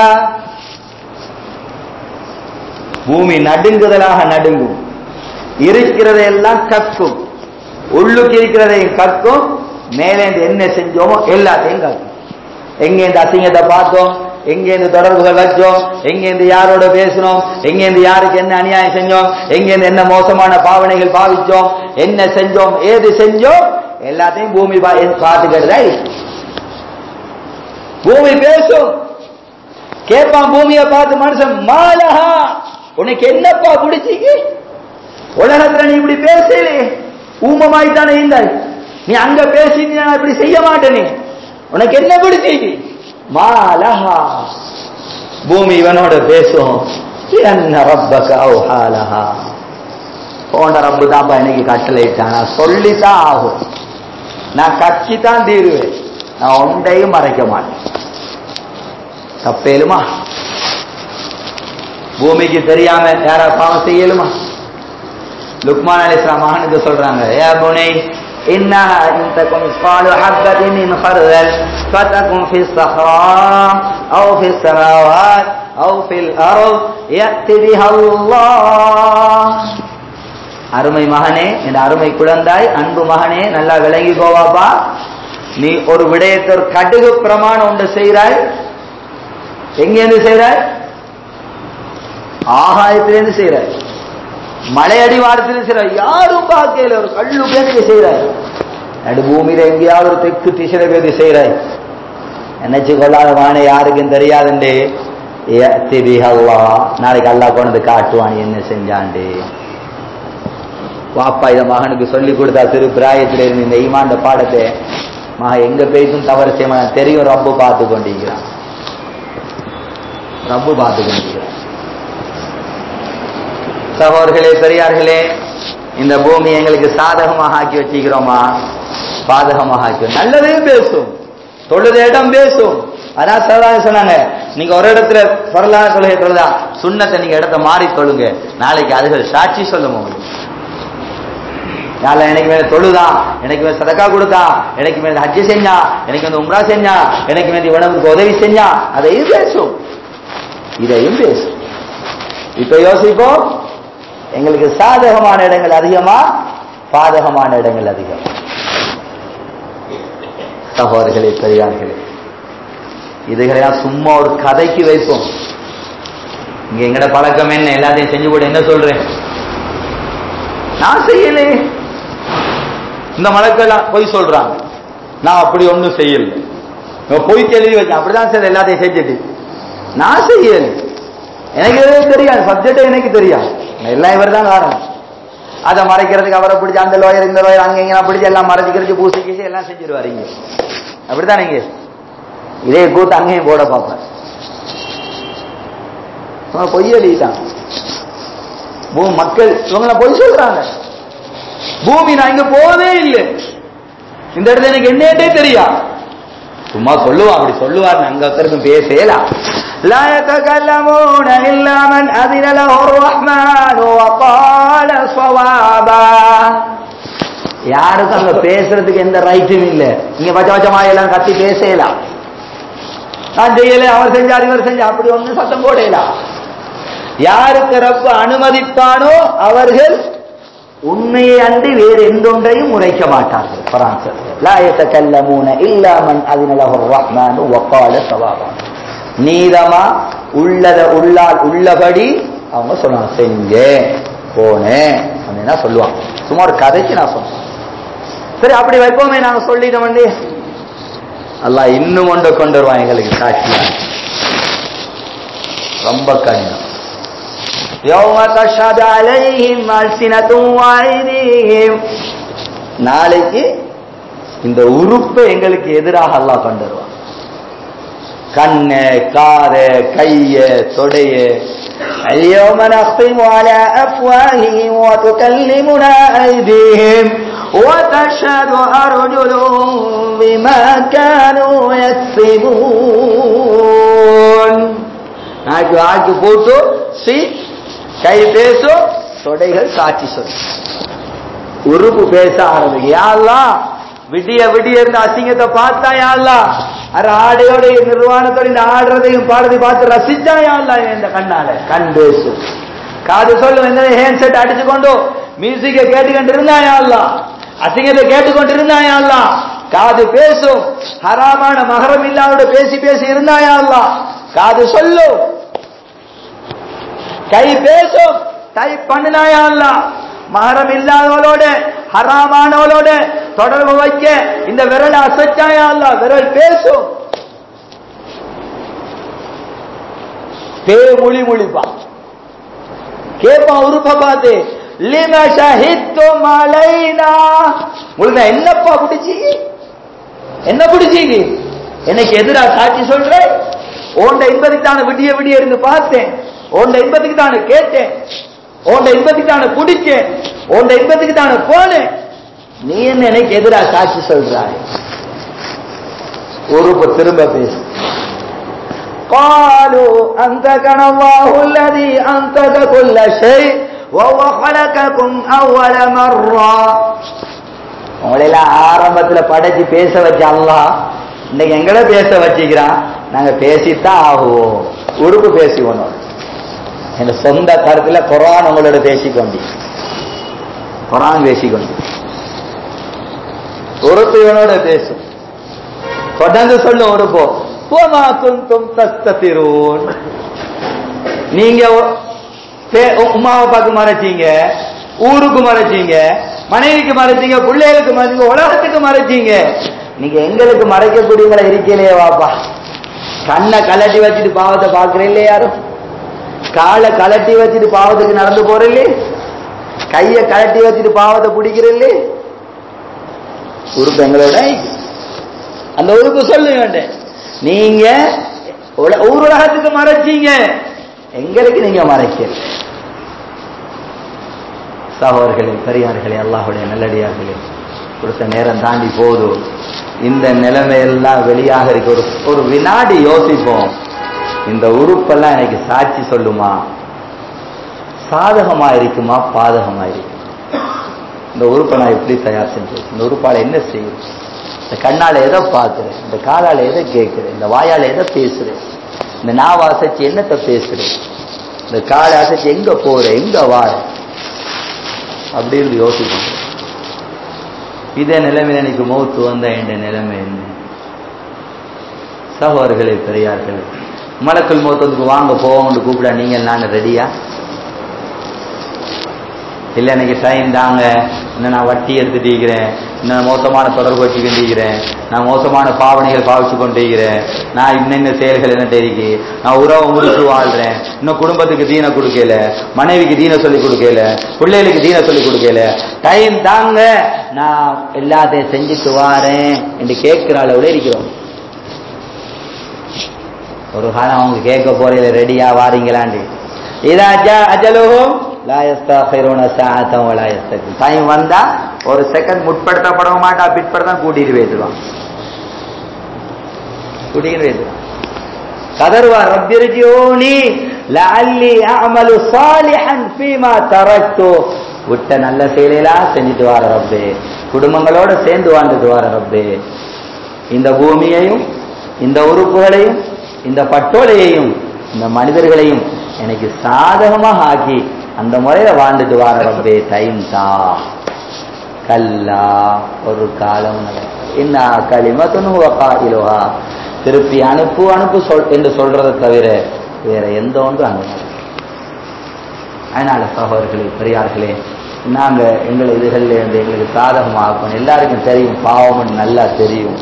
Speaker 1: பூமி நடுங்குதலாக நடுங்கும் இருக்கிறதையெல்லாம் கக்கும் உள்ளுக்கு இருக்கிறதையும் கற்கும் மேலேந்து என்ன செஞ்சோமோ எல்லாத்தையும் கற்கும் எங்கேருந்து அசிங்கத்தை பார்த்தோம் எங்கேருந்து தொடர்புகள் வச்சோம் எங்கேருந்து யாரோட பேசினோம் எங்கேருந்து யாருக்கு என்ன அநியாயம் செஞ்சோம் எங்கேருந்து என்ன மோசமான பாவனைகள் பாவிச்சோம் என்ன செஞ்சோம் ஏது செஞ்சோம் எல்லாத்தையும் பூமி பார்த்துக்கிறதா பூமி பேசும் கேட்பான் பூமியை பார்த்து மனுஷன் மாலஹா உனக்கு என்னப்பா பிடிச்சிக்கு உலகத்துல நீ இப்படி பேசலே ஊமமாய் தானே இருந்தாய் நீ அங்க பேசி நான் இப்படி செய்ய மாட்டேனே உனக்கு என்ன பிடிச்சிக்கு மாலஹா பூமி இவனோட பேசும் என்ன ரப்பக அவுஹாலஹா போன ரப்பு தான்ப்பா எனக்கு கட்டளையிட்டான் நான் சொல்லித்தான் ஆகும் நான் கட்சி தான் தீருவேன் நான் ஒன்றையும் மறைக்க மாட்டேன் தப்பேலுமா பூமிக்கு தெரியாம யாரா பாவம் செய்யலுமா லுக்மான் அலி இஸ்லாம் மகனுக்கு சொல்றாங்க ஏ புனை إنها إن تكن مثقال حبة من خردل فتكن في الصحراء أو في السماوات أو في الأرض يأتي بها الله அருமை மகனே என் அருமை குழந்தாய் அன்பு மகனே நல்லா விளங்கி போவாப்பா நீ ஒரு விடயத்தை ஒரு கடுகு பிரமாணம் ஒன்று செய்கிறாய் எங்கேருந்து செய்கிறாய் ஆகாயத்திலேருந்து செய்கிறாய் மலை அடிவாரத்திலிருந்து செய்கிறாய் யாரும் பார்க்கல ஒரு கல்லு பேருக்கு செய்கிறாய் நடு பூமியில எங்கேயாவது ஒரு தெற்கு திசையில பேருக்கு செய்கிறாய் நினைச்சு கொள்ளாத வானே யாருக்கும் தெரியாதுண்டே அல்லா நாளைக்கு அல்லா கொண்டு காட்டுவான் என்ன செஞ்சாண்டே வாப்பா இதை மகனுக்கு சொல்லி கொடுத்தா திரு பிராயத்தில் இருந்து இந்த ஈமாண்ட பாடத்தை மக எங்க பேசும் தவறு செய்ய தெரியும் ரப்பு பார்த்து கொண்டிருக்கிறான் ரப்பு பார்த்து கொண்டிருக்கிறான் சகோதர்களே பெரியார்களே இந்த பூமி எங்களுக்கு சாதகமாக ஆக்கி வச்சுக்கிறோமா பாதகமாக ஆக்கி நல்லதையும் பேசும் தொழுத இடம் பேசும் அதான் சரதாங்க சொன்னாங்க நீங்க ஒரு இடத்துல பரலான தொழுகை தொழுதா சுண்ணத்தை நீங்க இடத்த மாறி தொழுங்க நாளைக்கு அதுகள் சாட்சி சொல்லும் உங்களுக்கு யால எனக்கு மேல தொழுதான் எனக்கு மேல சதக்கா கொடுத்தா எனக்கு மேல ஹஜ்ஜி செஞ்சா எனக்கு வந்து உம்ரா செஞ்சா எனக்கு மேல உணவுக்கு உதவி செஞ்சா அதையும் பேசும் இதையும் பேசும் இப்ப யோசிப்போம் எங்களுக்கு சாதகமான இடங்கள் அதிகமா பாதகமான இடங்கள் அதிகம் சகோதரர்களே பெரியார்களே இதுகளெல்லாம் சும்மா ஒரு கதைக்கு வைப்போம் இங்க எங்கட பழக்கம் என்ன எல்லாத்தையும் செஞ்சு கூட என்ன சொல்றேன் நான் செய்யலே இந்த மலக்கெல்லாம் பொய் சொல்றாங்க நான் அப்படி ஒண்ணும் செய்யல பொய் எழுதி வச்சேன் அப்படிதான் சார் எல்லாத்தையும் செஞ்சுட்டு நான் செய்யல எனக்கு எதுவும் தெரியாது சப்ஜெக்ட் எனக்கு தெரியாது எல்லாம் இவர் தான் காரணம் அதை மறைக்கிறதுக்கு அவரை பிடிச்சி அந்த லோயர் இந்த லோயர் அங்க இங்க பிடிச்சி எல்லாம் மறைச்சு கிழிச்சு பூசி கீசி எல்லாம் செஞ்சிருவாரு இங்க அப்படிதான் நீங்க இதே கூத்து அங்கேயும் போட பார்ப்பேன் பொய் எழுதிட்டான் பூமி மக்கள் இவங்கள பொய் சொல்றாங்க பூமி நான் இங்க போவதே இல்லை இந்த இடத்துல எனக்கு என்னட்டே தெரியா சும்மா சொல்லுவான் அப்படி சொல்லுவார் அங்க ஒருத்தருக்கும் பேசலாம் لا يتكلمون إلا من أذن له الرحمن وقال صوابا யாருக்கும் அங்க பேசுறதுக்கு எந்த ரைட்டும் இல்ல இங்க பச்ச பச்சமா எல்லாம் கத்தி பேசலாம் நான் செய்யல அவர் செஞ்சார் இவர் செஞ்சா அப்படி ஒண்ணு சத்தம் போடலாம் யாருக்கு ரப்ப அனுமதிப்பானோ அவர்கள் உண்மையை அன்றி வேறு எந்தொன்றையும் உரைக்க மாட்டார்கள் பரான்சர் லா யதகல்லமூன இல்லா மன் அஸின லஹு الرحمن وقال صوابا நீதமா உள்ளத உள்ளால் உள்ளபடி அவங்க சொல்லுவாங்க செஞ்சேன் போனேன் அப்படின்னா சொல்லுவாங்க சும்மா ஒரு கதைக்கு நான் சொன்னேன் சரி அப்படி வைப்போமே நாங்க சொல்லிட்டோம் வந்து அல்லாஹ் இன்னும் கொண்டு கொண்டு வருவான் எங்களுக்கு சாட்சியா ரொம்ப கடினம் يوم تشهد عليهم ألسنتهم وأيديهم நாளைக்கு இந்த உறுப்பை எங்களுக்கு எதிராக அல்லாஹ் கொண்டு வருவான் கண்ணு காது கைய தொடைய اليوم نختم على أفواههم وتكلمنا أيديهم وتشهد أرجلهم بما كانوا يكسبون நாக்கு ஆக்கி போட்டு சி கை பேசும் தொடைகள் சாட்சி சொல்லும் உறுப்பு பேச ஆரம்பிக்கும் யாரெல்லாம் விடிய விடிய இருந்த அசிங்கத்தை பார்த்தா யாரெல்லாம் அது ஆடையோட நிர்வாணத்தோட இந்த ஆடுறதையும் பாடுறதையும் பார்த்து ரசிச்சா யாரெல்லாம் இந்த கண்ணால கண் பேசும் காது சொல்லும் எந்த ஹேண்ட் செட் அடிச்சு கொண்டு மியூசிக்கை கேட்டுக்கொண்டு இருந்தா யாரெல்லாம் அசிங்கத்தை கேட்டுக்கொண்டு இருந்தா யாரெல்லாம் காது பேசும் ஹராமான மகரம் இல்லாவோட பேசி பேசி இருந்தா யாரெல்லாம் காது சொல்லும் கை பேசும் டைப் பண்ணினாயா மகரம் இல்லாதவளோட ஹராமானவளோட தொடர்பு வைக்க இந்த விரல் அசைச்சாயா அல்ல விரல் பேசும் பே முழி முழிப்பான் கேட்பான் உறுப்ப பார்த்து லிம ஷஹித்தும் அலைனா உங்களுக்கு நான் என்னப்பா பிடிச்சீங்க என்ன பிடிச்சீங்க எனக்கு எதிரா சாட்சி சொல்றேன் உன்ட இன்பத்துக்கு தானே விடிய விடிய இருந்து பார்த்தேன் உன்ட இன்பத்துக்கு தானே கேட்டேன் உன்ட இன்பத்துக்கு தானே பிடிச்சேன் உன்ட இன்பத்துக்கு தானே போனேன் நீ என்ன எனக்கு எதிரா சாட்சி சொல்றாய் ஒரு திரும்ப பேசு قالوا أنتكنا الله الذي أنتك كل شيء وهو خلقكم أول مرة உங்களெல்லாம் ஆரம்பத்துல படைச்சு பேச வச்ச அல்லாஹ் இன்னைக்கு எங்களை பேச வச்சுக்கிறான் நாங்க பேசித்தான் ஆகுவோம் உறுப்பு பேசிக்கணும் எங்க சொந்த கருத்துல குரான் உங்களோட பேசிக்கொண்டு குரான் பேசிக்கொண்டு உறுப்பு இவனோட பேசும் தொடர்ந்து சொல்லும் உறுப்போ போமா குந்தும் தஸ்தபிரூன் நீங்க பே- உமாவை பார்த்து மறைச்சீங்க ஊருக்கு மறைச்சீங்க மனைவிக்கு மறைச்சீங்க பிள்ளைகளுக்கு மறைச்சீங்க உலகத்துக்கு மறைச்சீங்க நீங்க எங்களுக்கு மறைக்கக்கூடியவங்கள இருக்கலையே வாப்பா கண்ணை கலட்டி வச்சுட்டு பாவத்தை பாக்குறீங்களே யாரும் காலை கலட்டி வச்சுட்டு பாவத்துக்கு நடந்து போறீங்களே கைய கலட்டி வச்சுட்டு பாவத்தை பிடிக்கிறீங்களே உறுப்பு எங்களோட அந்த உறுப்பு சொல்லுங்க நீங்க உல- ஊர் உலகத்துக்கு மறைச்சீங்க எங்களுக்கு நீங்க மறைக்கல சகோதரர்களே பெரியார்களே அல்லாஹுடைய நல்லடியார்களே கொடுத்த நேரம் தாண்டி போதும் இந்த நிலைமையெல்லாம் வெளியாக இருக்க ஒரு ஒரு வினாடி யோசிப்போம் இந்த உறுப்பெல்லாம் எனக்கு சாட்சி சொல்லுமா சாதகமா இருக்குமா பாதகமா இருக்குமா இந்த உறுப்பை நான் எப்படி தயார் செஞ்சேன் இந்த உறுப்பால என்ன செய்யும் இந்த கண்ணால எதை பார்க்கிறேன் இந்த காலால எதை கேட்கிறேன் இந்த வாயால எதை பேசுறேன் இந்த நாவ அசைச்சு என்னத்தை பேசுறேன் இந்த காலை அசைச்சு எங்க போறேன் எங்க வாரேன் அப்படின்னு யோசிக்கணும் இதே நிலைமையில எனக்கு மௌத்து வந்த என்ற நிலைமை என்ன சகோதரர்களே பெரியார்களே மலக்கல் மௌத்தத்துக்கு வாங்க போவோம்னு கூப்பிட நீங்க நான் ரெடியா இல்ல எனக்கு டைம் தாங்க இன்னும் நான் வட்டி எடுத்துட்டு இருக்கிறேன் இன்னும் மோசமான தொடர்பு வச்சுக்கிட்டு நான் மோசமான பாவனைகள் பாவிச்சு கொண்டு இருக்கிறேன் நான் இன்னென்ன செயல்கள் என்ன இருக்கு நான் உறவை முடிச்சு வாழ்றேன் இன்னும் குடும்பத்துக்கு தீன கொடுக்கல மனைவிக்கு தீன சொல்லி கொடுக்கல பிள்ளைகளுக்கு தீன சொல்லி கொடுக்கல டைம் தாங்க நான் எல்லாத்தையும் செஞ்சுட்டு வாரேன் என்று கேட்கிற அளவுல இருக்கிறோம் ஒரு காலம் அவங்க கேட்க போறீங்க ரெடியா வாரீங்களாண்டு இதா அஜலுகும் லா யஸ்தகிருன சாஅத்தன் வலா யஸ்தகிர் டைம் வந்தா ஒரு செகண்ட் முற்படுத்தப்பட மாட்டா பிற்படுத்தா கூட்டிட்டு போயிடுவான் கூட்டிட்டு போயிடுவான் கதர்வா ரப்பிர்ஜியூனி லஅல்லி அஅமலு சாலிஹன் ஃபீமா தரக்து விட்ட நல்ல செயலெல்லாம் செஞ்சுட்டு வார ரப்பே குடும்பங்களோட சேர்ந்து வாழ்ந்துட்டு வார ரப்பே இந்த பூமியையும் இந்த உறுப்புகளையும் இந்த பட்டோலையையும் இந்த மனிதர்களையும் எனக்கு சாதகமாக ஆக்கி அந்த முறையில வாழ்ந்துட்டு வார ரப்பே டைம் தான் கல்லா ஒரு காலம் என்ன களிமத்துன்னு வக்காயிலுவா திருப்பி அனுப்பு அனுப்பு சொல் என்று சொல்றதை தவிர வேற எந்த ஒன்றும் அங்க நடக்காது. அதனால சகோதரர்களே பெரியார்களே நாங்க எங்களை இதுகளில் இருந்து எங்களுக்கு சாதகமாகணும் எல்லாருக்கும் தெரியும் பாவம்னு நல்லா தெரியும்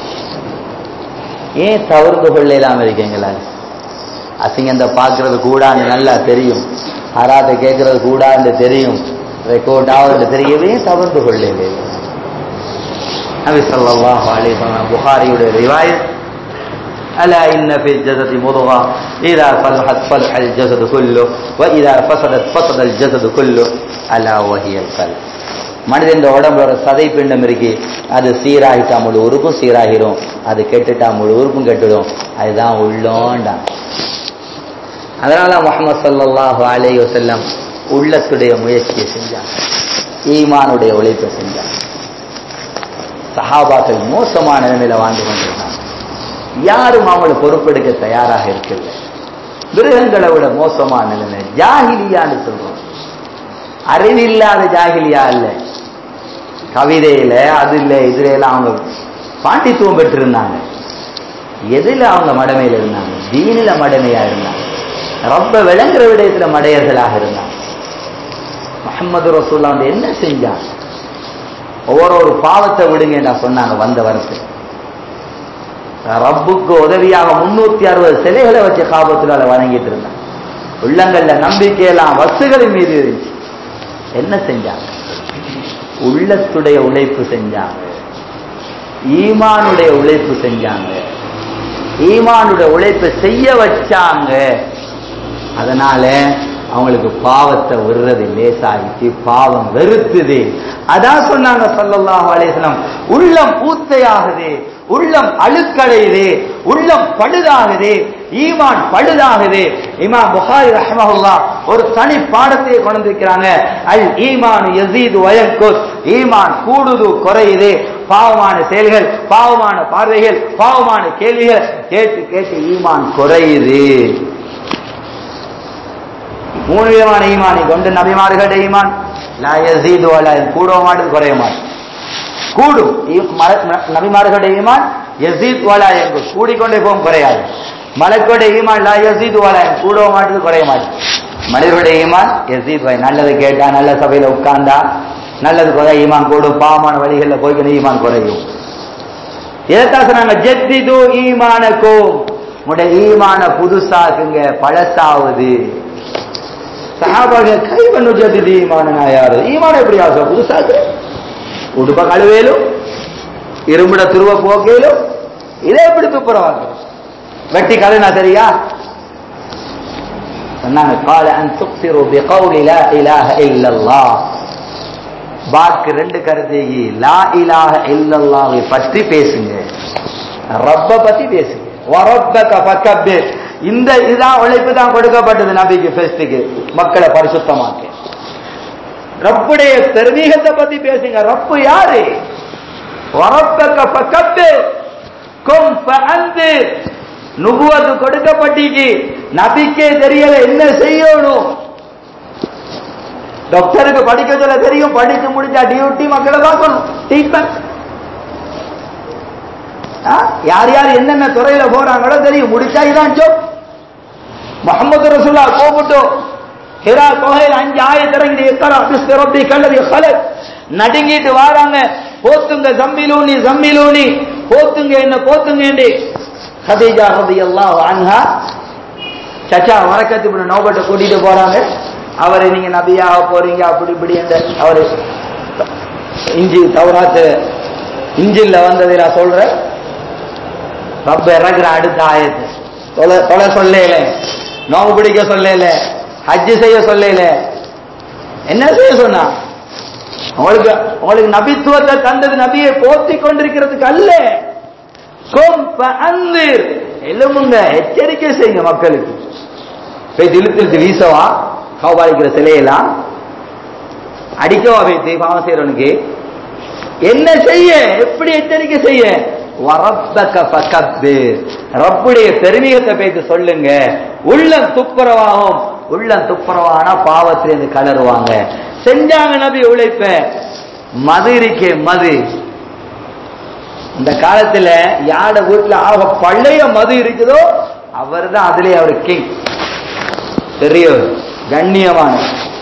Speaker 1: ஏன் தவிர்த்து கொள்ளலாம் இருக்கீங்களா அசிங்கந்த பார்க்கறது கூடான்னு நல்லா தெரியும் ஹராத்தை கேட்கறது கூடான்னு தெரியும் ரெக்கார்ட் ஆகுறது தெரியவே தவிர்த்து கொள்ளவே நபி ஸல்லல்லாஹு அலைஹி வஸல்லம் புகாரியுடைய ரிவாயத் ألا إن في الجسد مضغة إذا صلحت صلح الجسد كله وإذا فسدت فسد الجسد كله ألا وهي القلب மனிதன் உடம்புல ஒரு சதை பிண்டம் இருக்கு அது சீராகிட்டா முழு உறுப்பும் சீராகிரும் அது கெட்டுட்டா முழு உறுப்பும் கெட்டுடும் அதுதான் உள்ளோண்டா அதனால முகமது சல்லல்லாஹு அலைஹி வஸல்லம் உள்ளத்துடைய முயற்சியை செஞ்சாங்க ஈமானுடைய உழைப்பை செஞ்சாங்க சஹாபாக்கள் மோசமான நிலைமையில வாழ்ந்து கொண்டிருந்தாங்க யாரும் அவங்களை பொறுப்பெடுக்க தயாராக இருக்கல மிருகங்களை விட மோசமான நிலைமை ஜாகிலியான்னு சொல்றோம் அறிவில்லாத ஜாகிலியா இல்ல கவிதையில அது இல்ல இதுல எல்லாம் அவங்க பாண்டித்துவம் பெற்றிருந்தாங்க எதுல அவங்க மடமையில இருந்தாங்க தீனில மடமையா இருந்தாங்க ரொம்ப விளங்குற விடயத்துல மடையர்களாக இருந்தாங்க முகமது ரசூல்லா வந்து என்ன செஞ்சாங்க ஒவ்வொரு ஒரு பாவத்தை விடுங்க சொன்னாங்க வந்த வரத்து ரப்புக்கு உதவியாக முன்னூத்தி அறுபது சிலைகளை வச்சு காபத்துல வணங்கிட்டு இருந்தான் உள்ளங்கள்ல நம்பிக்கையெல்லாம் வசுகளின் மீது இருந்துச்சு என்ன செஞ்சாங்க உள்ளத்துடைய உழைப்பு செஞ்சாங்க ஈமானுடைய உழைப்பு செஞ்சாங்க ஈமானுடைய உழைப்பை செய்ய வச்சாங்க அதனால அவங்களுக்கு பாவத்தை விடுறது லேசாயிட்டு பாவம் வெறுத்துது அதான் சொன்னாங்க சல்லல்லாஹு அலைஹிஸ்ஸலாம் உள்ளம் பூத்தையாகுது உள்ளம் அழுக்கடையுது உள்ளம் பழுதாகுது ஈமான் பழுதாகுது இமாம் புகாரி ரஹ்மஹுல்லா ஒரு தனி பாடத்தை கொண்டிருக்கிறாங்க அல் ஈமான் யசீது வயக்குத் ஈமான் கூடுது குறையுது பாவமான செயல்கள் பாவமான பார்வைகள் பாவமான கேள்விகள் கேட்டு கேட்டு ஈமான் குறையுது மூணு விதமான ஈமானை கொண்டு நபிமார்களுடைய ஈமான் லா யஸீது வலா கூடவும் மாட்டது குறைய மாட்டது கூடும் ஈ- மல- ந- நபிமார்களுடைய ஈமான் யஸீத் வலா என்று கூடிக்கொண்டே போகும் குறையாது மலக்குடைய ஈமான் லா யஸீது வலா கூடவும் மாட்டது குறைய மாட்டது மனிதர்களுடைய ஈமான் யஸீத் வை நல்லது கேட்டா நல்ல சபையில உட்கார்ந்தா நல்லது குறை ஈமான் கூடும் பாவமான வழிகளில் போய்க்கணும் ஈமான் குறையும் இதைத்தான் சொன்னாங்க ஜெத்திது ஈமானக்கும் உடைய ஈமான புதுசாக்குங்க பழசாவுது சஹாபாக கை பண்ணு ஜெத்திது ஈமானா யாரு ஈமான எப்படி ஆசை புதுசாக்கு உடுப்ப கழுவேலும் இரும்புட துருவ போக்கையிலும் இதை எப்படி துப்புரவாங்க வெட்டி கழுனா சரியா சொன்னாங்க கால அன் துக்சிரு பிகௌலி லா இலாஹ இல்லல்லாஹ் வாக்கு ரெண்டு கருத்து லா இலாஹ இல்லல்லாஹை பற்றி பேசுங்க ரப்ப பத்தி பேசுங்க வரப்பக ஃபக்கப்பிர் இந்த இதான் உழைப்பு தான் கொடுக்கப்பட்டது நபிக்கு ஃபெஸ்டுக்கு மக்களை பரிசுத்தமாக்க ரப்புடைய தெர்வீகத்தை பத்தி பேசுங்க ரப்பு யாரு வரப்பக ஃபக்கப்பிர் கும் ஃபஅன்திர் நுபுவத்து கொடுக்கப்பட்டிக்கு நபிக்கே தெரியல என்ன செய்யணும் டாக்டருக்கு படிக்க சொல்ல தெரியும் படிச்சு முடிச்சா டியூட்டி மக்களை பார்க்கணும் ட்ரீட்மெண்ட் யார் யார் என்னென்ன துறையில போறாங்களோ தெரியும் முடிச்சா இதான் ஜோப் முகமது ரசூல்லா கூப்பிட்டு ஹிரா தொகையில் அஞ்சு ஆயிரத்தி எக்கரா பிஸ்ரப்பி கல்லவி ஹலக் நடுங்கிட்டு வாராங்க போத்துங்க ஜம்பிலூனி ஜம்பிலூனி போத்துங்க என்ன போத்துங்க ஹதீஜா ரலியல்லாஹு அன்ஹா சச்சா வரக்கத்து இப்படி நோபட்டை கூட்டிட்டு போறாங்க அவரை நீங்க நபியாக போறீங்க அப்படி இப்படி அந்த அவரு இஞ்சி தௌராத்து இஞ்சில்ல வந்ததை நான் சொல்றேன் ரப்ப இறங்குற அடுத்த ஆயத்து தொலை தொலை சொல்லல நோவு பிடிக்க சொல்லல ஹஜ்ஜு செய்ய சொல்லல என்ன செய்ய சொன்னா உங்களுக்கு உங்களுக்கு நபித்துவத்தை தந்தது நபியை போத்தி கொண்டிருக்கிறதுக்கு அல்ல கும் ஃபஅன்திர். எழும்புங்க எச்சரிக்கை செய்யுங்க மக்களுக்கு போய் இழுத்து இழுத்து வீசவா கௌபாலிக்கிற சிலையெல்லாம் அடிக்கவா வைத்து பாவம் செய்யறவனுக்கு என்ன செய்ய எப்படி எச்சரிக்கை செய்ய வரப்பக்க பக்கத்து ரப்புடைய பெருமிகத்தை பேசி சொல்லுங்க உள்ளம் துப்புரவாகும் உள்ளம் துப்புரவான பாவத்திலிருந்து கலருவாங்க செஞ்சாங்க நபி உழைப்ப மது இருக்கே மது இந்த காலத்துல யாட வீட்டுல ஆக பழைய மது இருக்குதோ அவர் தான் அதுலயே அவர் கிங் பெரியவர் கண்ணியமான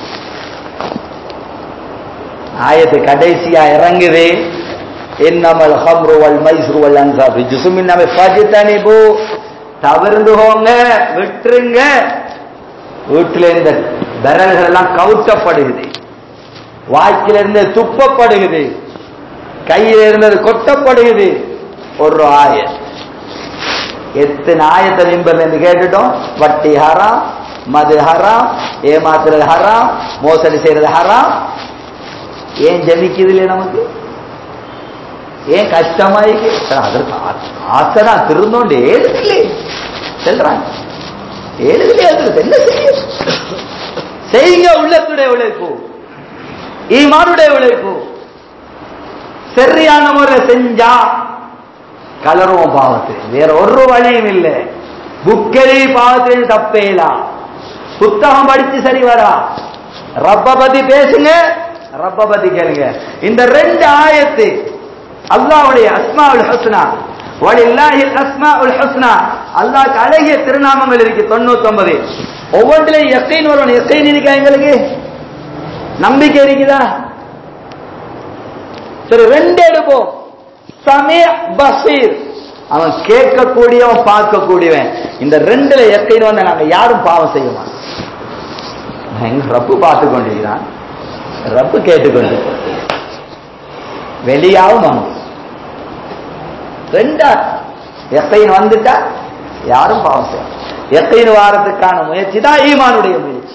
Speaker 1: ஆயத்து கடைசியா இறங்குது இன்னமல் ஹம்ரு வல் மைஸ்ரு வல் அன்சாப் ரிஜுசுமின் நம்ம ஃபஜ்தனிபு தவிர்ந்து போங்க விட்டுருங்க வீட்டுல இந்த விரல்கள் எல்லாம் கவுட்டப்படுகிறது வாய்க்கில இருந்து துப்பப்படுகிறது கையில இருந்தது கொட்டப்படுகிறது ஒரு ஆயத் எத்தனை ஆயத்தை நிம்பர்ல இருந்து கேட்டுட்டோம் வட்டி ஹராம் மது ஹராம் ஏமாத்துறது ஹராம் மோசடி செய்யறது ஹராம் ஏன் ஜமிக்குது இல்லையா நமக்கு ஏன் கஷ்டமா இருக்கு சார், அதற்கு ஆ- ஆசைதான் திருந்தோண்டு ஏழுதில்லை செல்றாங்க ஏழுதில்லை அதற்கு என்ன செய்யும் செய்யுங்க உள்ளத்துடைய உழைப்பு ஈமானுடைய உழைப்பு சரியான முறையில் செஞ்சா கலருவோம் பாவத்தில் வேற ஒரு வழியும் இல்லை புக்கெழி பாவத்தில் தப்பேலாம் புத்தகம் படிச்சு சரி வரா ரப்ப பத்தி பேசுங்க ரப்ப பத்தி கேளுங்க இந்த ரெண்டு ஆயத்து அல்லாஹ்வுடைய அஸ்மாவுல் ஹுஸ்னா வலில்லாஹில் அஸ்மாஉல் ஹுஸ்னா அல்லாஹ்க்கு அழகிய திருநாமங்கள் இருக்கு 99 ஒவ்வொன்றிலையும் யக்கீன் வரும் யக்கீன் இருக்கா எங்களுக்கு நம்பிக்கை இருக்குதா சரி ரெண்டு எடுப்போம் சமீ பசீர் அவன் கேட்கக்கூடியவன் பார்க்கக்கூடியவன் இந்த ரெண்டுல எக்கைன்னு வந்து நாங்க யாரும் பாவம் செய்ய மாட்டோம் எங்க ரப்பு பார்த்து கொண்டிருக்கிறான் ரப்பு கேட்டுக்கொண்டு வெளியாவும் அவன் ரெண்டா எக்கைன்னு வந்துட்டா யாரும் பாவம் செய்ய எக்கைன்னு வாரத்துக்கான முயற்சி தான் ஈமானுடைய முயற்சி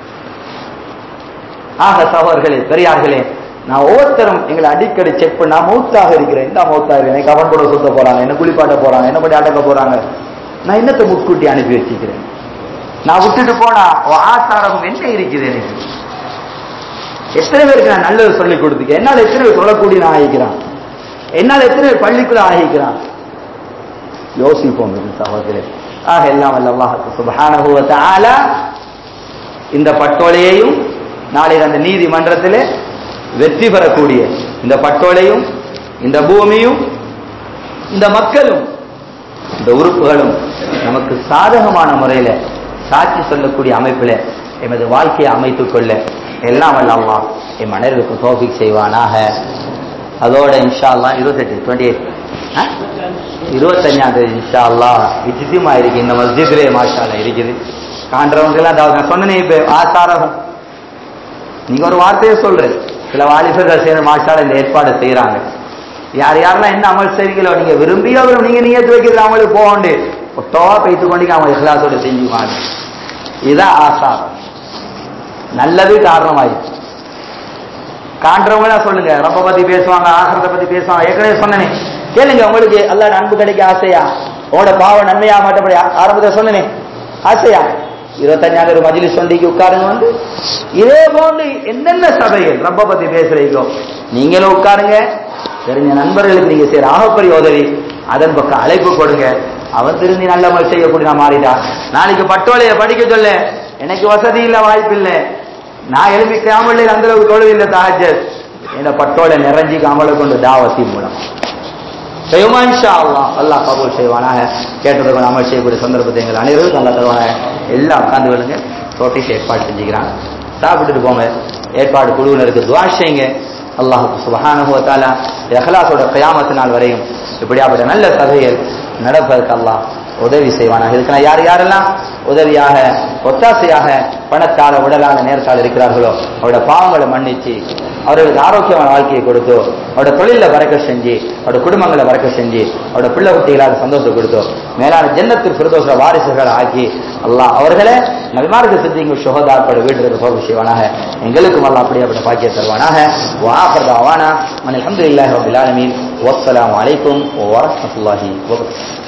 Speaker 1: ஆக சகோதர்களே பெரியார்களே நான் ஒவ்வொருத்தரும் எங்களை அடிக்கடி செக் பண்ணா மௌத்தாக இருக்கிறேன் இந்த மௌத்தாக இருக்கிறேன் கவன் கூட சுத்த போறாங்க என்ன குளிப்பாட்ட போறாங்க என்ன பண்ணி அடக்க போறாங்க நான் என்னத்தை முட்கூட்டி அனுப்பி வச்சுக்கிறேன் நான் விட்டுட்டு போனா உன் ஆசாரம் என்ன இருக்குது எனக்கு எத்தனை பேருக்கு நான் நல்லது சொல்லி கொடுத்துக்க என்னால் எத்தனை பேர் சொல்லக்கூடிய நான் ஆகிக்கிறான் என்னால் எத்தனை பேர் பள்ளிக்குள்ள ஆகிக்கிறான் யோசிப்போம் இது சகோதரே ஆக எல்லாம் வல்ல அல்லாஹ் சுப்ஹானஹு வ தஆலா இந்த பட்டோலையையும் நாளை அந்த நீதிமன்றத்திலே வெற்றி பெறக்கூடிய இந்த பட்டோலையும் இந்த பூமியும் இந்த மக்களும் இந்த உறுப்புகளும் நமக்கு சாதகமான முறையில சாட்சி சொல்லக்கூடிய அமைப்பில் எமது வாழ்க்கையை அமைத்துக் கொள்ள எல்லாம் வல்ல அல்லாஹ் என் மனதிற்கு தோஃபிக் செய்வானாக அதோட இன்ஷா அல்லாஹ் இருபத்தெட்டு டுவெண்ட்டி எயிட் இருபத்தஞ்சாம் தேதி இன்ஷா அல்லாஹ் விசித்தியமா இருக்கு இந்த மஸ்ஜித்லே மாஷால இருக்குது காண்றவங்க எல்லாம் அதாவது நான் சொன்னேனே இப்ப ஆசாரகம் நீங்க ஒரு வார்த்தையை சொல்றேன் சில வாலிபர்கள் சேர்ந்து மாஷால இந்த ஏற்பாடு செய்யறாங்க யார் யாரெல்லாம் என்ன அமல் செய்றீங்களோ நீங்க விரும்பியோ விரும்ப- நீங்க நீயத்து வைக்கிறது அவங்களுக்கு போகண்டு ஒட்டோவா பைத்து கொண்டு அவங்க இஹ்லாசோட செஞ்சுவாங்க இதுதான் ஆசாரம் நல்லது காரணமாயிருக்கு காண்றவங்க சொல்லுங்க ரப்ப பத்தி பேசுவாங்க ஆசிரத்தை பத்தி பேசுவாங்க ஏற்கனவே சொன்னனே கேளுங்க உங்களுக்கு அல்லாஹ் அன்பு கிடைக்க ஆசையா உங்களோட பாவ நன்மையா மாட்டப்படி ஆரம்பத்தை சொன்னனே ஆசையா இருபத்தஞ்சாவது ஒரு மஜிலிஸ் வண்டிக்கு உட்காருங்க வந்து இதே போன்று என்னென்ன சபைகள் ரப்ப பத்தி பேசுறீங்களோ நீங்களும் உட்காருங்க தெரிஞ்ச நண்பர்களுக்கு நீங்க செய்யற ஆகப்பெரிய உதவி அதன் பக்கம் அழைப்பு கொடுங்க அவன் திருந்தி நல்ல மாதிரி செய்யக்கூடிய நான் மாறிட்டா நாளைக்கு பட்டோலைய படிக்க சொல்ல எனக்கு வசதி இல்ல வாய்ப்பு இல்லை நான் எழுப்பி கிராமத்தில் அந்த அளவுக்கு தொழுது இல்லை தாஜத் என்ன பட்டோலை நிறைஞ்சி அமலை கொண்டு தாவத்தி மூலம் செய்வோமா இன்ஷா அல்லாஹ் அல்லாஹ் கபூல் செய்வானாக கேட்டதுக்கு அமல் செய்யக்கூடிய சந்தர்ப்பத்தை எங்கள் அனைவரும் நல்லா தருவாங்க எல்லாம் உட்கார்ந்து விடுங்க ரொட்டிஸ் ஏற்பாடு செஞ்சுக்கிறாங்க சாப்பிட்டுட்டு போங்க ஏற்பாடு குழுவினருக்கு துவா செய்யுங்க அல்லாஹ் சுபஹானஹு வ தஆலா இஹ்லாஸோட கியாமத் நாள் வரையும் இப்படியாப்பட்ட நல்ல சபைகள் நடப்பதற்கு அல்லாஹ் உதவி செய்வானாக இதுக்கு நான் யார் யாரெல்லாம் உதவியாக ஒத்தாசையாக பணத்தால உடலால நேரத்தால் இருக்கிறார்களோ அவருடைய பாவங்களை மன்னிச்சு அவர்களுக்கு ஆரோக்கியமான வாழ்க்கையை கொடுத்தோ அவருடைய தொழில வரக்க செஞ்சு அவருடைய குடும்பங்களை வரக்க செஞ்சு அவருடைய பிள்ளை குட்டிகளாக சந்தோஷத்தை கொடுத்தோ மேலான ஜன்னத்தில் பிரதோஷ வாரிசுகள் ஆக்கி அல்லாஹ் அவர்களே நபிமார்க்கு சித்திங்க சுகதாப்பட வீட்டுக்கு போக செய்வானாக எங்களுக்கும் அல்லாஹ் அப்படியே அப்படி பாக்கிய தருவானாக வாஃபர்தா அவானா அல்ஹம்துலில்லாஹி ரபில் ஆலமீன் வஸ்ஸலாமு அலைக்கும் வரஹ்மத்துல்லாஹி வபரகாத்துஹு